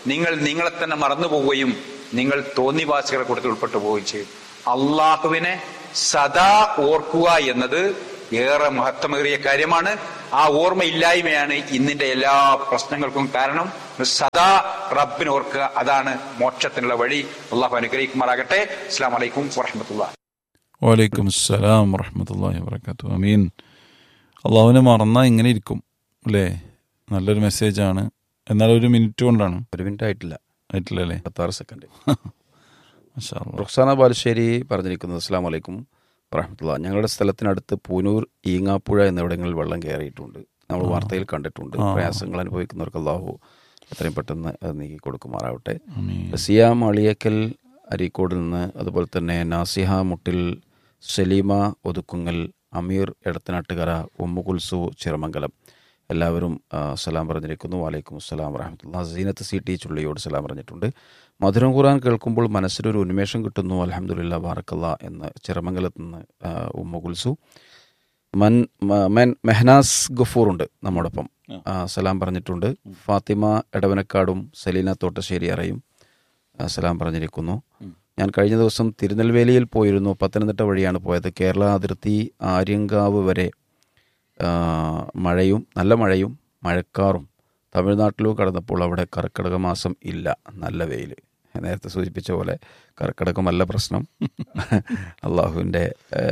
നിങ്ങൾ നിങ്ങളെ തന്നെ മറന്നു പോവുകയും നിങ്ങൾ തോന്നിവാസികളെ കൂട്ടത്തിൽ ഉൾപ്പെട്ടു പോവുകയും ചെയ്യും അള്ളാഹുവിനെ സദാ ഓർക്കുക എന്നത് ഏറെ മഹത്വമേറിയ കാര്യമാണ് ആ ഓർമ്മയില്ലായ്മയാണ് ഇന്നിന്റെ എല്ലാ പ്രശ്നങ്ങൾക്കും കാരണം സദാ റബ്ബിനെ ഓർക്കുക അതാണ് മോക്ഷത്തിനുള്ള വഴി അള്ളാഹു അനുഗ്രഹിക്കുമാറാകട്ടെ അസ്സാം വലൈക്കും വറഹമത്തുള്ള വലൈക്കും അസ്സലാം വറഹമത്തല്ലാഹി വർക്കാത്തു അമീൻ അള്ളാഹുവിനെ മറന്നാൽ ഇങ്ങനെ ഇരിക്കും അല്ലേ നല്ലൊരു മെസ്സേജാണ് എന്നാൽ ഒരു മിനിറ്റ് കൊണ്ടാണ് ഒരു മിനിറ്റ് ആയിട്ടില്ല ആയിട്ടില്ലല്ലേ പത്താറ് സെക്കൻഡ് മാഷാ അല്ലാ. റുക്സാന ബാലുശ്ശേരി പറഞ്ഞിരിക്കുന്നത് അസ്സാം വലൈക്കും വറഹമത്തുള്ള ഞങ്ങളുടെ സ്ഥലത്തിനടുത്ത് പൂനൂർ ഈങ്ങാപ്പുഴ എന്നിവിടങ്ങളിൽ വെള്ളം കയറിയിട്ടുണ്ട് നമ്മൾ വാർത്തയിൽ കണ്ടിട്ടുണ്ട് ആ. പ്രയാസങ്ങൾ അനുഭവിക്കുന്നവർക്ക് അള്ളാഹു എത്രയും പെട്ടെന്ന് അത് നീക്കി കൊടുക്കുമാറാവട്ടെ ആമീൻ. സിയ മാളിയക്കൽ അരീക്കോടിൽ നിന്ന് അതുപോലെ തന്നെ നാസിഹ മുട്ടിൽ സലീമ ഒതുക്കുങ്ങൽ അമീർ എടത്തനാട്ടുകര ഉമ്മുകുൽസു ചിറമംഗലം എല്ലാവരും ആ, സലാം പറഞ്ഞിരിക്കുന്നു വലൈക്കും അസ്സലാം വറഹമത്തുള്ള സീനത്ത് സി ടി ചുള്ളിയോട് സലാം പറഞ്ഞിട്ടുണ്ട് മധുരം ഖുറാൻ കേൾക്കുമ്പോൾ മനസ്സിലൊരു ഉന്മേഷം കിട്ടുന്നു അലഹമുല്ല ബാറക്കല്ല എന്ന് ചിറമംഗലത്ത് നിന്ന് ആ, ഉമ്മുകുൽസു മൻ മ- മെൻ മെഹനാസ് ഗഫൂറുണ്ട് നമ്മോടൊപ്പം ആ, സലാം പറഞ്ഞിട്ടുണ്ട് ഫാത്തിമ എടവനക്കാടും സലീന തോട്ടശ്ശേരി അറയും ആ, സലാം പറഞ്ഞിരിക്കുന്നു ഞാൻ കഴിഞ്ഞ ദിവസം തിരുനെൽവേലിയിൽ പോയിരുന്നു പത്തനംതിട്ട വഴിയാണ് പോയത് കേരള അതിർത്തി ആര്യങ്കാവ് വരെ ആ, മഴയും നല്ല മഴയും മഴക്കാറും തമിഴ്നാട്ടിലും കടന്നപ്പോൾ അവിടെ കർക്കിടക മാസം ഇല്ല നല്ല വെയിൽ നേരത്തെ സൂചിപ്പിച്ച പോലെ കർക്കിടകമല്ല പ്രശ്നം അള്ളാഹുവിൻ്റെ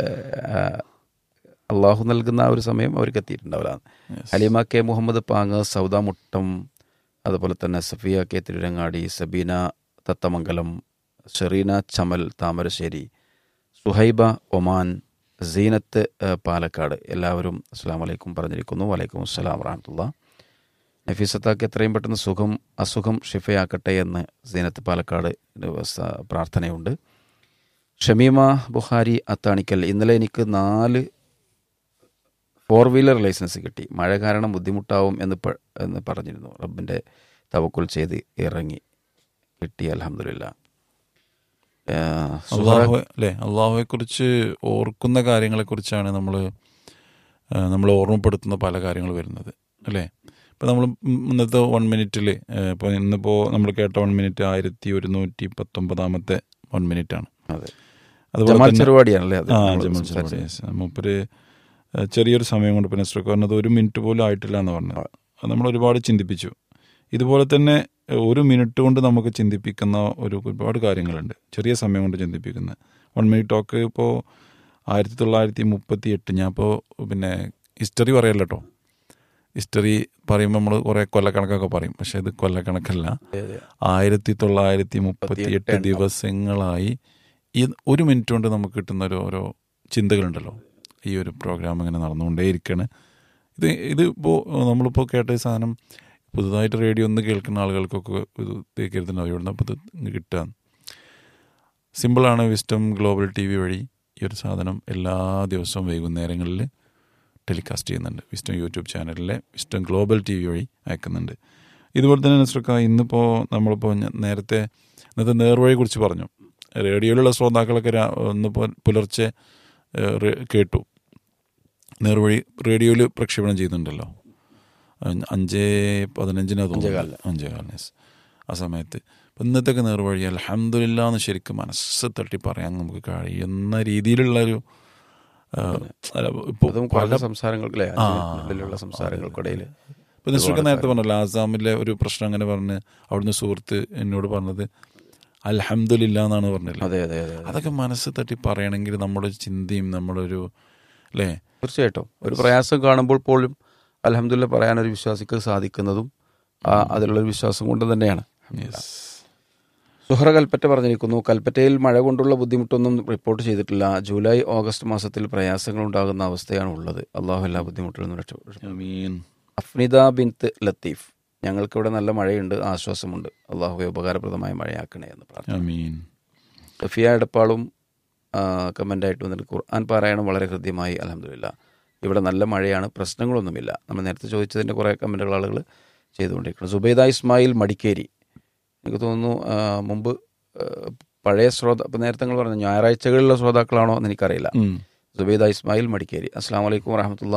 അള്ളാഹു നൽകുന്ന ആ ഒരു സമയം അവർക്ക് എത്തിയിട്ടുണ്ടാവില്ല ഹലീമ കെ മുഹമ്മദ് പാങ് സൗദ മുട്ടം അതുപോലെ തന്നെ സഫിയ കെ തിരുരങ്ങാടി സബീന തത്തമംഗലം ഷെറീന ചമൽ താമരശ്ശേരി സുഹൈബ ഒമാൻ സീനത്ത് ഏഹ്, പാലക്കാട് എല്ലാവരും അസ്സാം വലൈക്കും പറഞ്ഞിരിക്കുന്നു വലൈക്കും അസ്സലാം വറഹമത്തുള്ള നഫീസത്താക്ക് എത്രയും പെട്ടെന്ന് സുഖം അസുഖം ഷിഫയാക്കട്ടെ എന്ന് സീനത്ത് പാലക്കാട് സ- പ്രാർത്ഥനയുണ്ട് ഷമീമ ബുഹാരി അത്താണിക്കൽ ഇന്നലെ എനിക്ക് നാല് ഫോർ വീലർ ലൈസൻസ് കിട്ടി മഴ കാരണം ബുദ്ധിമുട്ടാവും എന്ന് പ- എന്ന് പറഞ്ഞിരുന്നു റബ്ബിൻ്റെ തവക്കുൽ ചെയ്ത് ഇറങ്ങി കിട്ടി അലഹമില്ല അള്ളാഹു അല്ലേ അള്ളാഹുവെ കുറിച്ച് ഓർക്കുന്ന കാര്യങ്ങളെ കുറിച്ചാണ് നമ്മൾ നമ്മൾ ഓർമ്മപ്പെടുത്തുന്ന പല കാര്യങ്ങൾ വരുന്നത് അല്ലേ ഇപ്പം നമ്മൾ ഇന്നത്തെ വൺ മിനിറ്റിൽ ഇപ്പോൾ ഇന്നിപ്പോൾ നമ്മൾ കേട്ട വൺ മിനിറ്റ് ആയിരത്തി ഒരുന്നൂറ്റി പത്തൊമ്പതാമത്തെ വൺ മിനിറ്റ് ആണ് അതെ അതുപോലെ ജമാൽ തന്നെ- ചെറുവാടിയാണല്ലേ അത് ആ നമ്മൾ ജമൽ സംസാരിച്ചത്? ചെറുവാടി, yes. മൂപ്പര് ഏഹ്, ചെറിയൊരു സമയം കൊണ്ട് പിന്നെ പറഞ്ഞത് ഒരു മിനിറ്റ് പോലും ആയിട്ടില്ല എന്ന് പറഞ്ഞത് അത് നമ്മൾ ഒരുപാട് ചിന്തിപ്പിച്ചു ഇതുപോലെ തന്നെ ഏഹ്, ഒരു മിനിറ്റ് കൊണ്ട് നമുക്ക് ചിന്തിപ്പിക്കുന്ന ഒരു ഒരുപാട് കാര്യങ്ങളുണ്ട് ചെറിയ സമയം കൊണ്ട് ചിന്തിപ്പിക്കുന്ന വൺ മിനിറ്റ് ടോക്ക് ഇപ്പോൾ ആയിരത്തി തൊള്ളായിരത്തി മുപ്പത്തി എട്ട് ഞാൻ ഇപ്പോൾ പിന്നെ ഹിസ്റ്ററി പറയല്ലോ കേട്ടോ ഹിസ്റ്ററി പറയുമ്പോൾ നമ്മൾ കുറേ കൊല്ലക്കണക്കൊക്കെ പറയും പക്ഷെ ഇത് കൊല്ലക്കണക്കല്ല ആയിരത്തി തൊള്ളായിരത്തി മുപ്പത്തി എട്ട് എണ്ണം. ദിവസങ്ങളായി ഈ ഒരു മിനിറ്റ് കൊണ്ട് നമുക്ക് കിട്ടുന്ന ഒരു ഓരോ ചിന്തകളുണ്ടല്ലോ ഈ ഒരു പ്രോഗ്രാം ഇങ്ങനെ നടന്നുകൊണ്ടേയിരിക്കുകയാണ് ഇത് ഇത് ഇപ്പോൾ നമ്മളിപ്പോൾ കേട്ട ഈ സാധനം പുതുതായിട്ട് റേഡിയോ ഒന്ന് കേൾക്കുന്ന ആളുകൾക്കൊക്കെ ഇത് കരുതുന്നത് എവിടെ നിന്ന് ഇത് ഇങ്ങ് കിട്ടുക സിമ്പിളാണ് വിസ്റ്റം ഗ്ലോബൽ ടി വി വഴി ഈ ഒരു സാധനം എല്ലാ ദിവസവും വൈകുന്നേരങ്ങളിൽ ടെലികാസ്റ്റ് ചെയ്യുന്നുണ്ട് വിസ്റ്റം യൂട്യൂബ് ചാനലിലെ വിസ്റ്റം ഗ്ലോബൽ ടി വി വഴി അയക്കുന്നുണ്ട് ഇതുപോലെ തന്നെ നസ്രക്ക ഇന്നിപ്പോൾ നമ്മളിപ്പോൾ ഞ- നേരത്തെ ഇന്നത്തെ നേർവഴിയെ കുറിച്ച് പറഞ്ഞു റേഡിയോയിലുള്ള ശ്രോതാക്കളൊക്കെ രാ- ഒന്ന് പു- പുലർച്ചെ ഏഹ്, റേ- കേട്ടു നേർവഴി റേഡിയോയിൽ പ്രക്ഷേപണം ചെയ്യുന്നുണ്ടല്ലോ അഞ്ച് അഞ്ച് പതിനഞ്ചിനാ തോന്നുന്നു അഞ്ചേകാലിന്. അഞ്ചേകാലിന് yes. ആ സമയത്ത് അപ്പം ഇന്നത്തെയൊക്കെ നേർവഴി അലഹമില്ല എന്ന് ശരിക്കും മനസ്സ് തട്ടി പറയാൻ നമുക്ക് കഴിയുന്ന രീതിയിലുള്ള ഒരു ഇപ്പോൾ അതും പല കുറഞ്ഞ സംസാരങ്ങൾക്കല്ലേ ആ. ഉള്ളിലുള്ള സംസാരങ്ങൾക്കിടയിൽ ഇപ്പൊ നിശ്ചിക്ക നേരത്തെ പറഞ്ഞല്ലോ ആസാമിലെ ഒരു പ്രശ്നം അങ്ങനെ പറഞ്ഞ് അവിടുന്ന് സുഹൃത്ത് എന്നോട് പറഞ്ഞത് അൽഹംദുലില്ല എന്നാണ് പറഞ്ഞത് അതെ അതെ അതെ അതെ. അതൊക്കെ മനസ്സ് തട്ടി പറയണമെങ്കിൽ നമ്മുടെ ചിന്തയും നമ്മുടെ ഒരു അല്ലേ തീർച്ചയായിട്ടും ഒരു പ്രയാസം കാണുമ്പോൾ പോലും അലഹമുല്ല പറയാൻ ഒരു വിശ്വാസിക്ക് സാധിക്കുന്നതും ആ അതിലുള്ള ഒരു വിശ്വാസം കൊണ്ട് തന്നെയാണ് സുഹറ കൽപ്പറ്റ പറഞ്ഞിരിക്കുന്നു കൽപ്പറ്റയിൽ മഴ കൊണ്ടുള്ള ബുദ്ധിമുട്ടൊന്നും റിപ്പോർട്ട് ചെയ്തിട്ടില്ല ജൂലൈ ഓഗസ്റ്റ് മാസത്തിൽ പ്രയാസങ്ങൾ ഉണ്ടാകുന്ന അവസ്ഥയാണ് ഉള്ളത് അള്ളാഹു എല്ലാ ബുദ്ധിമുട്ടിൽ നിന്നും രക്ഷപ്പെടും ആമീൻ അഫ്നിദ ബിൻത്ത് ലത്തീഫ് ഞങ്ങൾക്കിവിടെ നല്ല മഴയുണ്ട് ആശ്വാസമുണ്ട് അള്ളാഹുവെ ഉപകാരപ്രദമായ മഴയാക്കണേ എന്ന് പ്രാർത്ഥന ആമീൻ സഫിയ എടപ്പാളും കമൻ്റായിട്ട് വന്നിട്ട് ഖുർആൻ പാരായണം വളരെ ഹൃദ്യമായി അലഹമില്ല ഇവിടെ നല്ല മഴയാണ് പ്രശ്നങ്ങളൊന്നുമില്ല നമ്മൾ നേരത്തെ ചോദിച്ചതിൻ്റെ കുറേ കമൻറ്റുകൾ ആളുകൾ ചെയ്തുകൊണ്ടിരിക്കുന്നു സുബൈദ ഇസ്മായിൽ മടിക്കേരി എനിക്ക് തോന്നുന്നു ആ, മുമ്പ് ആ, പഴയ ശ്രോത ഇപ്പം നേരത്തെ നിങ്ങൾ പറഞ്ഞു ഞായറാഴ്ചകളിലുള്ള ശ്രോതാക്കളാണോ എന്ന് എനിക്കറിയില്ല ഉം. സുബൈദ ഇസ്മായിൽ മടിക്കേരി അസ്സാം വലൈക്കും വറഹമത്തുള്ള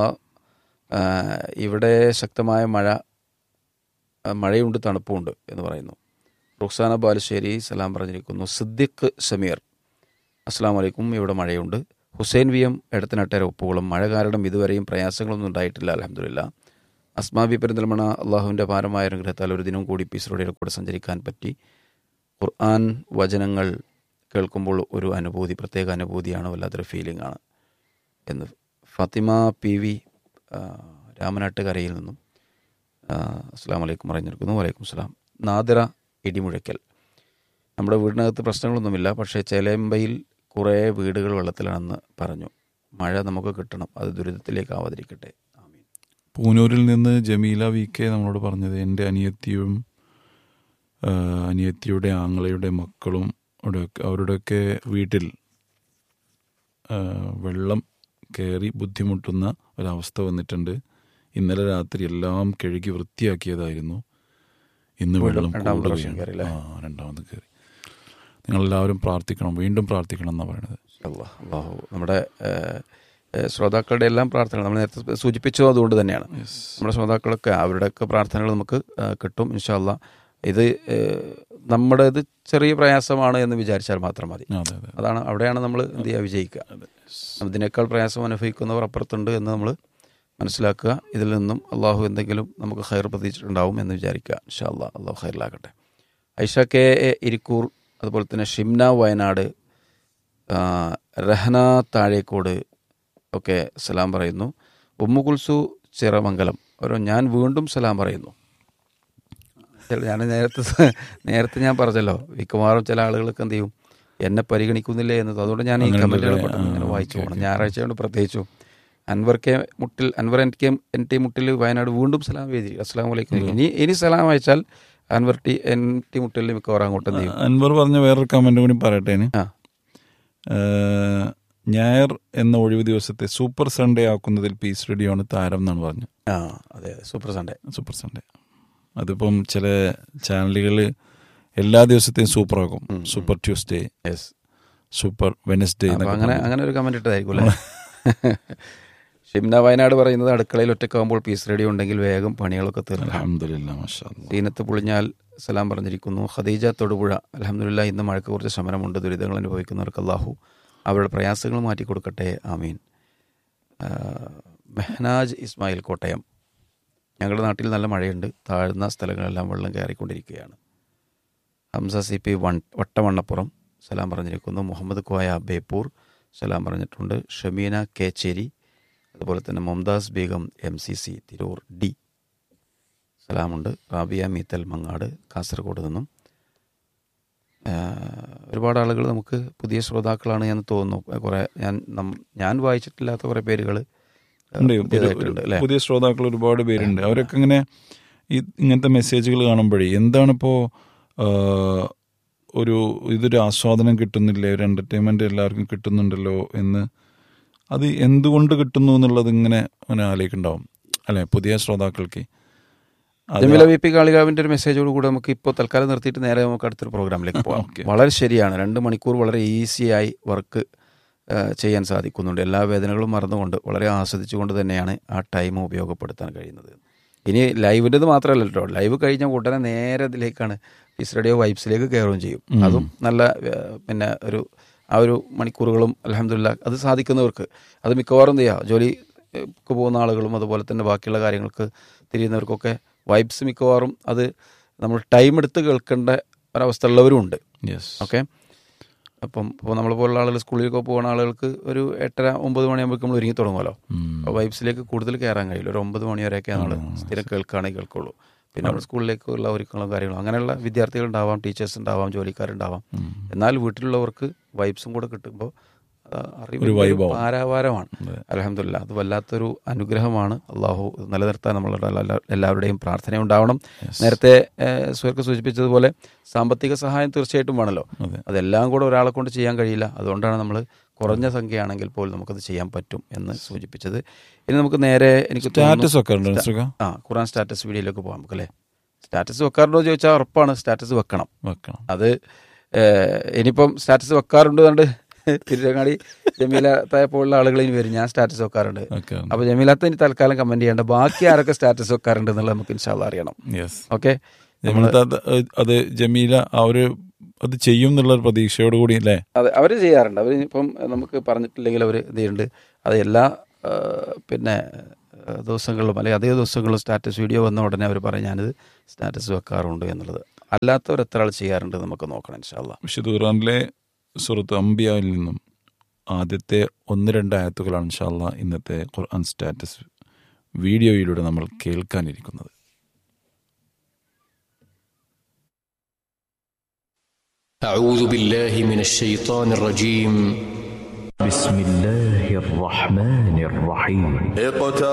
ഇവിടെ ശക്തമായ മഴ ആ, മഴയുണ്ട് തണുപ്പുമുണ്ട് എന്ന് പറയുന്നു റുക്സാന ബാലുശ്ശേരി സലാം പറഞ്ഞിരിക്കുന്നു സിദ്ദിഖ് സമീർ അസ്സാം വലൈക്കും ഇവിടെ മഴയുണ്ട് ഹുസൈൻ വി എം എടത്തനട്ടര ഒപ്പുകളും മഴ കാരണം ഇതുവരെയും പ്രയാസങ്ങളൊന്നും ഉണ്ടായിട്ടില്ല അലഹമില്ല അസ്മാബി പെരിന്തൽമണ അള്ളാഹുവിൻ്റെ പാരമായ അനുഗ്രഹത്താൽ ഒരു ദിനം കൂടി പീസറുടെ കൂടെ സഞ്ചരിക്കാൻ പറ്റി ഖുർആൻ വചനങ്ങൾ കേൾക്കുമ്പോൾ ഒരു അനുഭൂതി പ്രത്യേക അനുഭൂതിയാണ് വല്ലാത്തൊരു ഫീലിംഗ് ആണ് എന്ന് ഫാത്തിമ പി വി ആ, രാമനാട്ടുകരയിൽ നിന്നും ആ, അസ്സാം വലൈക്കും പറഞ്ഞിരിക്കുന്നു വലൈക്കും സ്ലാം നാദിറ ഇടിമുഴക്കൽ നമ്മുടെ വീടിനകത്ത് പ്രശ്നങ്ങളൊന്നുമില്ല പക്ഷേ ചേലേമ്പയിൽ കുറേ വീടുകൾ വെള്ളത്തിലാണെന്ന് പറഞ്ഞു മഴ നമുക്ക് കിട്ടണം അത് ദുരിതത്തിലേക്ക് ആവാതിരിക്കട്ടെ ആമീൻ പൂനൂരിൽ നിന്ന് ജമീല വി കെ നമ്മളോട് പറഞ്ഞത് എൻ്റെ അനിയത്തിയും ആ, അനിയത്തിയുടെ ആങ്ങളയുടെ മക്കളും അവരുടെയൊക്കെ അവരുടെയൊക്കെ വീട്ടിൽ ആ, വെള്ളം കയറി ബുദ്ധിമുട്ടുന്ന ഒരവസ്ഥ വന്നിട്ടുണ്ട് ഇന്നലെ രാത്രി എല്ലാം കഴുകി വൃത്തിയാക്കിയതായിരുന്നു ഇന്ന് വീണ്ടും വെള്ളം രണ്ടാമത് പ്രാവശ്യം കൂടുകയാണ്. കയറി അല്ലേ? ആ രണ്ടാമത് കയറി നിങ്ങളെല്ലാവരും പ്രാർത്ഥിക്കണം വീണ്ടും പ്രാർത്ഥിക്കണം എന്നാണ് പറയുന്നത് അള്ളാഹ് അള്ളാഹു നമ്മുടെ ഏഹ്, ഏഹ്, ശ്രോതാക്കളുടെ എല്ലാം പ്രാർത്ഥനകൾ നമ്മൾ നേരത്തെ സൂചിപ്പിച്ചു അതുകൊണ്ട് തന്നെയാണ് നമ്മുടെ ശ്രോതാക്കളൊക്കെ അവരുടെയൊക്കെ പ്രാർത്ഥനകൾ നമുക്ക് ഏഹ്, കിട്ടും ഇൻഷാല്ല ഇത് ഏഹ്, നമ്മുടെ ഇത് ചെറിയ പ്രയാസമാണ് എന്ന് വിചാരിച്ചാൽ മാത്രം മതി അതെ അതെ അതാണ് അവിടെയാണ് നമ്മൾ എന്ത് ചെയ്യുക വിജയിക്കുക ഇതിനേക്കാൾ പ്രയാസം അനുഭവിക്കുന്നവർ അപ്പുറത്തുണ്ട് എന്ന് നമ്മൾ മനസ്സിലാക്കുക ഇതിൽ നിന്നും അള്ളാഹു എന്തെങ്കിലും നമുക്ക് ഹൈർ പ്രതീക്ഷിച്ചിട്ടുണ്ടാവും എന്ന് വിചാരിക്കുക ഇൻഷാ അള്ളാഹ് അള്ളാഹു ഹൈറിലാക്കട്ടെ ഐഷ കെ എ ഇരിക്കൂർ അതുപോലെ തന്നെ ഷിംന വയനാട് ആ, റഹ്ന താഴേക്കോട് ഒക്കെ സലാം പറയുന്നു ഉമ്മു കുൽസു ചിറമംഗലം ഒരു ഞാൻ വീണ്ടും സലാം പറയുന്നു ചില- ഞാൻ നേരത്തെ സ- നേരത്തെ ഞാൻ പറഞ്ഞല്ലോ മിക്കവാറും ചില ആളുകൾക്ക് എന്ത് ചെയ്യും എന്നെ പരിഗണിക്കുന്നില്ലേ എന്നത് അതുകൊണ്ട് ഞാൻ ഈ അങ്ങനെ കമന്റുകൾ ഉണ്ടല്ലേ? പെട്ടെന്ന് ഇങ്ങനെ ആ, വായിച്ചു ഓക്കേ, പോകണം ഓക്കേ. ഞായറാഴ്ച കൊണ്ട് പ്രത്യേകിച്ചും Anwar K Muttil Anwar N K N T Muttil Wayanad വീണ്ടും സലാം എഴുതി അസ്സാം വലൈക്കും ഇനി ഇനി സലാം അയച്ചാൽ അൻവർ ടി എൻ ടി മുട്ടിൽ മിക്കവാറും അങ്ങോട്ട് എന്ത് ചെയ്യും അൻവർ പറഞ്ഞ വേറൊരു കമന്റ് കൂടി പറയട്ടെ ഇനി. ആ ഏഹ്, ഞായർ എന്ന ഒഴിവ് ദിവസത്തെ സൂപ്പർ സൺഡേ ആക്കുന്നതിൽ പീസ് റേഡിയോ ആണ് താരം എന്നാണ് പറഞ്ഞത് ആ അതെ അതെ സൂപ്പർ സൺഡേ സൂപ്പർ സൺഡേ അതിപ്പം ചില ചാനലുകൾ എല്ലാ ദിവസത്തെയും സൂപ്പർ ആക്കും super Tuesday yes super Wednesday അപ്പൊ അങ്ങനെ അങ്ങനെ ഒരു കമന്റ് ഇട്ടതായിരിക്കും അല്ലേ ഷിംന വയനാട് പറയുന്നത് അടുക്കളയിൽ ഒറ്റക്കാവുമ്പോൾ പീസ് റേഡിയോ ഉണ്ടെങ്കിൽ വേഗം പണികളൊക്കെ തീർക്കാം അലഹമില്ല മാഷാ അല്ലാ. ദീനത്ത് പൊളിഞ്ഞാൽ സലാം പറഞ്ഞിരിക്കുന്നു ഖദീജ തൊടുപുഴ അലഹമുല്ല ഇന്ന് മഴയ്ക്ക് കുറച്ച് ശമനമുണ്ട് ദുരിതങ്ങൾ അനുഭവിക്കുന്നവർക്ക് അള്ളാഹു അവരുടെ പ്രയാസങ്ങൾ മാറ്റിക്കൊടുക്കട്ടെ ആമീൻ ആ, മെഹനാജ് ഇസ്മായിൽ കോട്ടയം ഞങ്ങളുടെ നാട്ടിൽ നല്ല മഴയുണ്ട് താഴ്ന്ന സ്ഥലങ്ങളെല്ലാം വെള്ളം കയറിക്കൊണ്ടിരിക്കുകയാണ് Hamza C P one Vattavannappuram സലാം പറഞ്ഞിരിക്കുന്നു മുഹമ്മദ് കോയ ബേപ്പൂർ സലാം പറഞ്ഞിട്ടുണ്ട് ഷമീന കേച്ചേരി അതുപോലെ തന്നെ Mumtaz Begum M C C Tirur D സലാമുണ്ട് റാബിയ മീത്തൽ മങ്ങാട് കാസർഗോഡ് നിന്നും ആ, ഒരുപാട് ആളുകൾ നമുക്ക് പുതിയ ശ്രോതാക്കളാണ് എന്ന് തോന്നുന്നു കുറേ ഞാൻ നം- ഞാൻ വായിച്ചിട്ടില്ലാത്ത കുറേ പേരുകൾ ഉണ്ട് പുതിയ- പുതിയതായിട്ടുണ്ട് അല്ലേ പുതിയ ശ്രോതാക്കൾ ഒരുപാട് പേരുണ്ട് അവരൊക്കെ ഇങ്ങനെ ഈ ഇങ്ങനത്തെ മെസ്സേജുകൾ കാണുമ്പോഴേ എന്താണിപ്പോൾ ഒരു ഇതൊരു ആസ്വാദനം കിട്ടുന്നില്ലേ ഒരു എൻ്റർടൈൻമെൻ്റ് എല്ലാവർക്കും കിട്ടുന്നുണ്ടല്ലോ എന്ന് അത് എന്തുകൊണ്ട് കിട്ടുന്നു എന്നുള്ളത് ഇങ്ങനെ അങ്ങനെ ആലോചിക്കുന്നുണ്ടാവും അല്ലെ പുതിയ ശ്രോതാക്കൾക്ക് അത് ജമീല വി പി കാളികാവിന്റെ ഒരു മെസ്സേജോട് കൂടെ നമുക്ക് ഇപ്പോൾ തൽക്കാലം നിർത്തിയിട്ട് നേരെ നമുക്ക് അടുത്തൊരു പ്രോഗ്രാമിലേക്ക് പോകാം ഓക്കേ. വളരെ ശരിയാണ് രണ്ട് മണിക്കൂർ വളരെ ഈസിയായി വർക്ക് ചെയ്യാൻ സാധിക്കുന്നുണ്ട് എല്ലാ വേദനകളും മറന്നുകൊണ്ട് വളരെ ആസ്വദിച്ചുകൊണ്ട് തന്നെയാണ് ആ ടൈം ഉപയോഗപ്പെടുത്താൻ കഴിയുന്നത് ഇനി ലൈവിൻ്റെത് മാത്രമല്ല കേട്ടോ ലൈവ് കഴിഞ്ഞ ഉടനെ നേരെ ഇതിലേക്കാണ് പീസ് റേഡിയോ വൈബ്സിലേക്ക് കയറുകയും ചെയ്യും അതും നല്ല ഏഹ്, പിന്നെ ഒരു ആ ഒരു മണിക്കൂറുകളും അലഹമില്ല അത് സാധിക്കുന്നവർക്ക് അത് മിക്കവാറും എന്ത് ചെയ്യുക ജോലിക്ക് പോകുന്ന ആളുകളും അതുപോലെ തന്നെ ബാക്കിയുള്ള കാര്യങ്ങൾക്ക് തിരിയുന്നവർക്കൊക്കെ വൈബ്സ് മിക്കവാറും അത് നമ്മൾ ടൈം എടുത്ത് കേൾക്കേണ്ട ഒരവസ്ഥ ഉള്ളവരും ഉണ്ട് യെസ് ഓക്കെ അപ്പം ഇപ്പോൾ നമ്മളെ പോലുള്ള ആളുകൾ സ്കൂളിലേക്ക് പോകുന്ന ആളുകൾക്ക് ഒരു എട്ടര ഒമ്പത് മണിയാകുമ്പോൾ നമ്മൾ ഒരുങ്ങി തുടങ്ങുമല്ലോ അപ്പോൾ വൈബ്സിലേക്ക് കൂടുതൽ കയറാൻ കഴിയില്ല ഒരു ഒമ്പത് മണി വരെയൊക്കെ നമ്മൾ സ്ഥിരം കേൾക്കുകയാണെങ്കിൽ കേൾക്കുള്ളൂ പിന്നെ നമ്മൾ സ്കൂളിലേക്കുള്ള ഒരുക്കങ്ങളും കാര്യങ്ങളും അങ്ങനെയുള്ള വിദ്യാർത്ഥികൾ ഉണ്ടാവാം ടീച്ചേഴ്സ് ഉണ്ടാവാം ജോലിക്കാരുണ്ടാവാം എന്നാൽ വീട്ടിലുള്ളവർക്ക് വൈബ്സും കൂടെ കിട്ടുമ്പോൾ ഒരു vibe ആവും. പാരാവാരമാണ് അലഹമില്ല അത് വല്ലാത്തൊരു അനുഗ്രഹമാണ് അള്ളാഹു ഇത് നിലനിർത്താൻ നമ്മളുടെ എല്ലാ- എല്ലാവരുടെയും പ്രാർത്ഥന ഉണ്ടാവണം നേരത്തെ സുഹൃത്ത് സൂചിപ്പിച്ചതുപോലെ സാമ്പത്തിക സഹായം തീർച്ചയായിട്ടും വേണമല്ലോ അതെ. അതെല്ലാം കൂടെ ഒരാളെ കൊണ്ട് ചെയ്യാൻ കഴിയില്ല അതുകൊണ്ടാണ് നമ്മൾ കുറഞ്ഞ സംഖ്യയാണെങ്കിൽ പോലും നമുക്കത് ചെയ്യാൻ പറ്റും എന്ന് സൂചിപ്പിച്ചത് ഇനി നമുക്ക് നേരെ എനിക്ക് തോന്നുന്നു- സ്റ്റാറ്റസ് ഒക്കെ ഉണ്ട് സുഖ ആ ഖുറാൻ സ്റ്റാറ്റസ് വീഡിയോയിലേക്ക് പോകാം നമുക്ക് അല്ലേ സ്റ്റാറ്റസ് വെക്കാറുണ്ടോ എന്ന് ചോദിച്ചാൽ ഉറപ്പാണ് സ്റ്റാറ്റസ് വെക്കണം വെക്കണം അത് ഏഹ്, ഇനിയിപ്പം സ്റ്റാറ്റസ് വെക്കാറുണ്ട് കണ്ട് തിരുരങ്ങാടി ജമീലത്തായ പോലുള്ള ആളുകൾ ഇനി വരും ഞാൻ സ്റ്റാറ്റസ് വെക്കാറുണ്ട് ഒക്കെ അപ്പൊ ജമീലത്ത് ഇനി തൽക്കാലം കമന്റ് ചെയ്യേണ്ട ബാക്കി ആരൊക്കെ സ്റ്റാറ്റസ് വെക്കാറുണ്ട് എന്നുള്ളത് നമുക്ക് ഇൻഷാല്ല അറിയണം യെസ് ഓക്കെ ജമീലത്ത് അത് അത് ജമീല ആ ഒരു അത് ചെയ്യും എന്നുള്ള ഒരു പ്രതീക്ഷയോട് കൂടി അല്ലേ അതെ അവർ ചെയ്യാറുണ്ട് അവർ ഇപ്പം നമുക്ക് പറഞ്ഞിട്ടില്ലെങ്കിൽ അവർ ഇത് ചെയ്യുന്നുണ്ട് അത് എല്ലാ ആ, പിന്നെ ആ, ദിവസങ്ങളിലും അല്ലെങ്കിൽ അതേ ദിവസങ്ങളിലും സ്റ്റാറ്റസ് വീഡിയോ വന്ന ഉടനെ അവർ പറയും ഞാനിത് സ്റ്റാറ്റസ് വെക്കാറുണ്ട് എന്നുള്ളത് അല്ലാത്തവർ എത്ര ആൾ ചെയ്യാറുണ്ട് നമുക്ക് നോക്കണം ഇൻഷാല്ല വിശുദ്ധ ഖുർആനിലെ സുഹൃത്ത് അംബിയയിൽ നിന്നും ആദ്യത്തെ ഒന്ന് രണ്ട് ആയത്തുകളാണ് ഇൻഷാല്ല ഇന്നത്തെ ഖുർആൻ സ്റ്റാറ്റസ് വീഡിയോയിലൂടെ നമ്മൾ കേൾക്കാനിരിക്കുന്നത് أعوذ بالله من الشيطان الرجيم بسم الله الرحمن الرحيم اقترب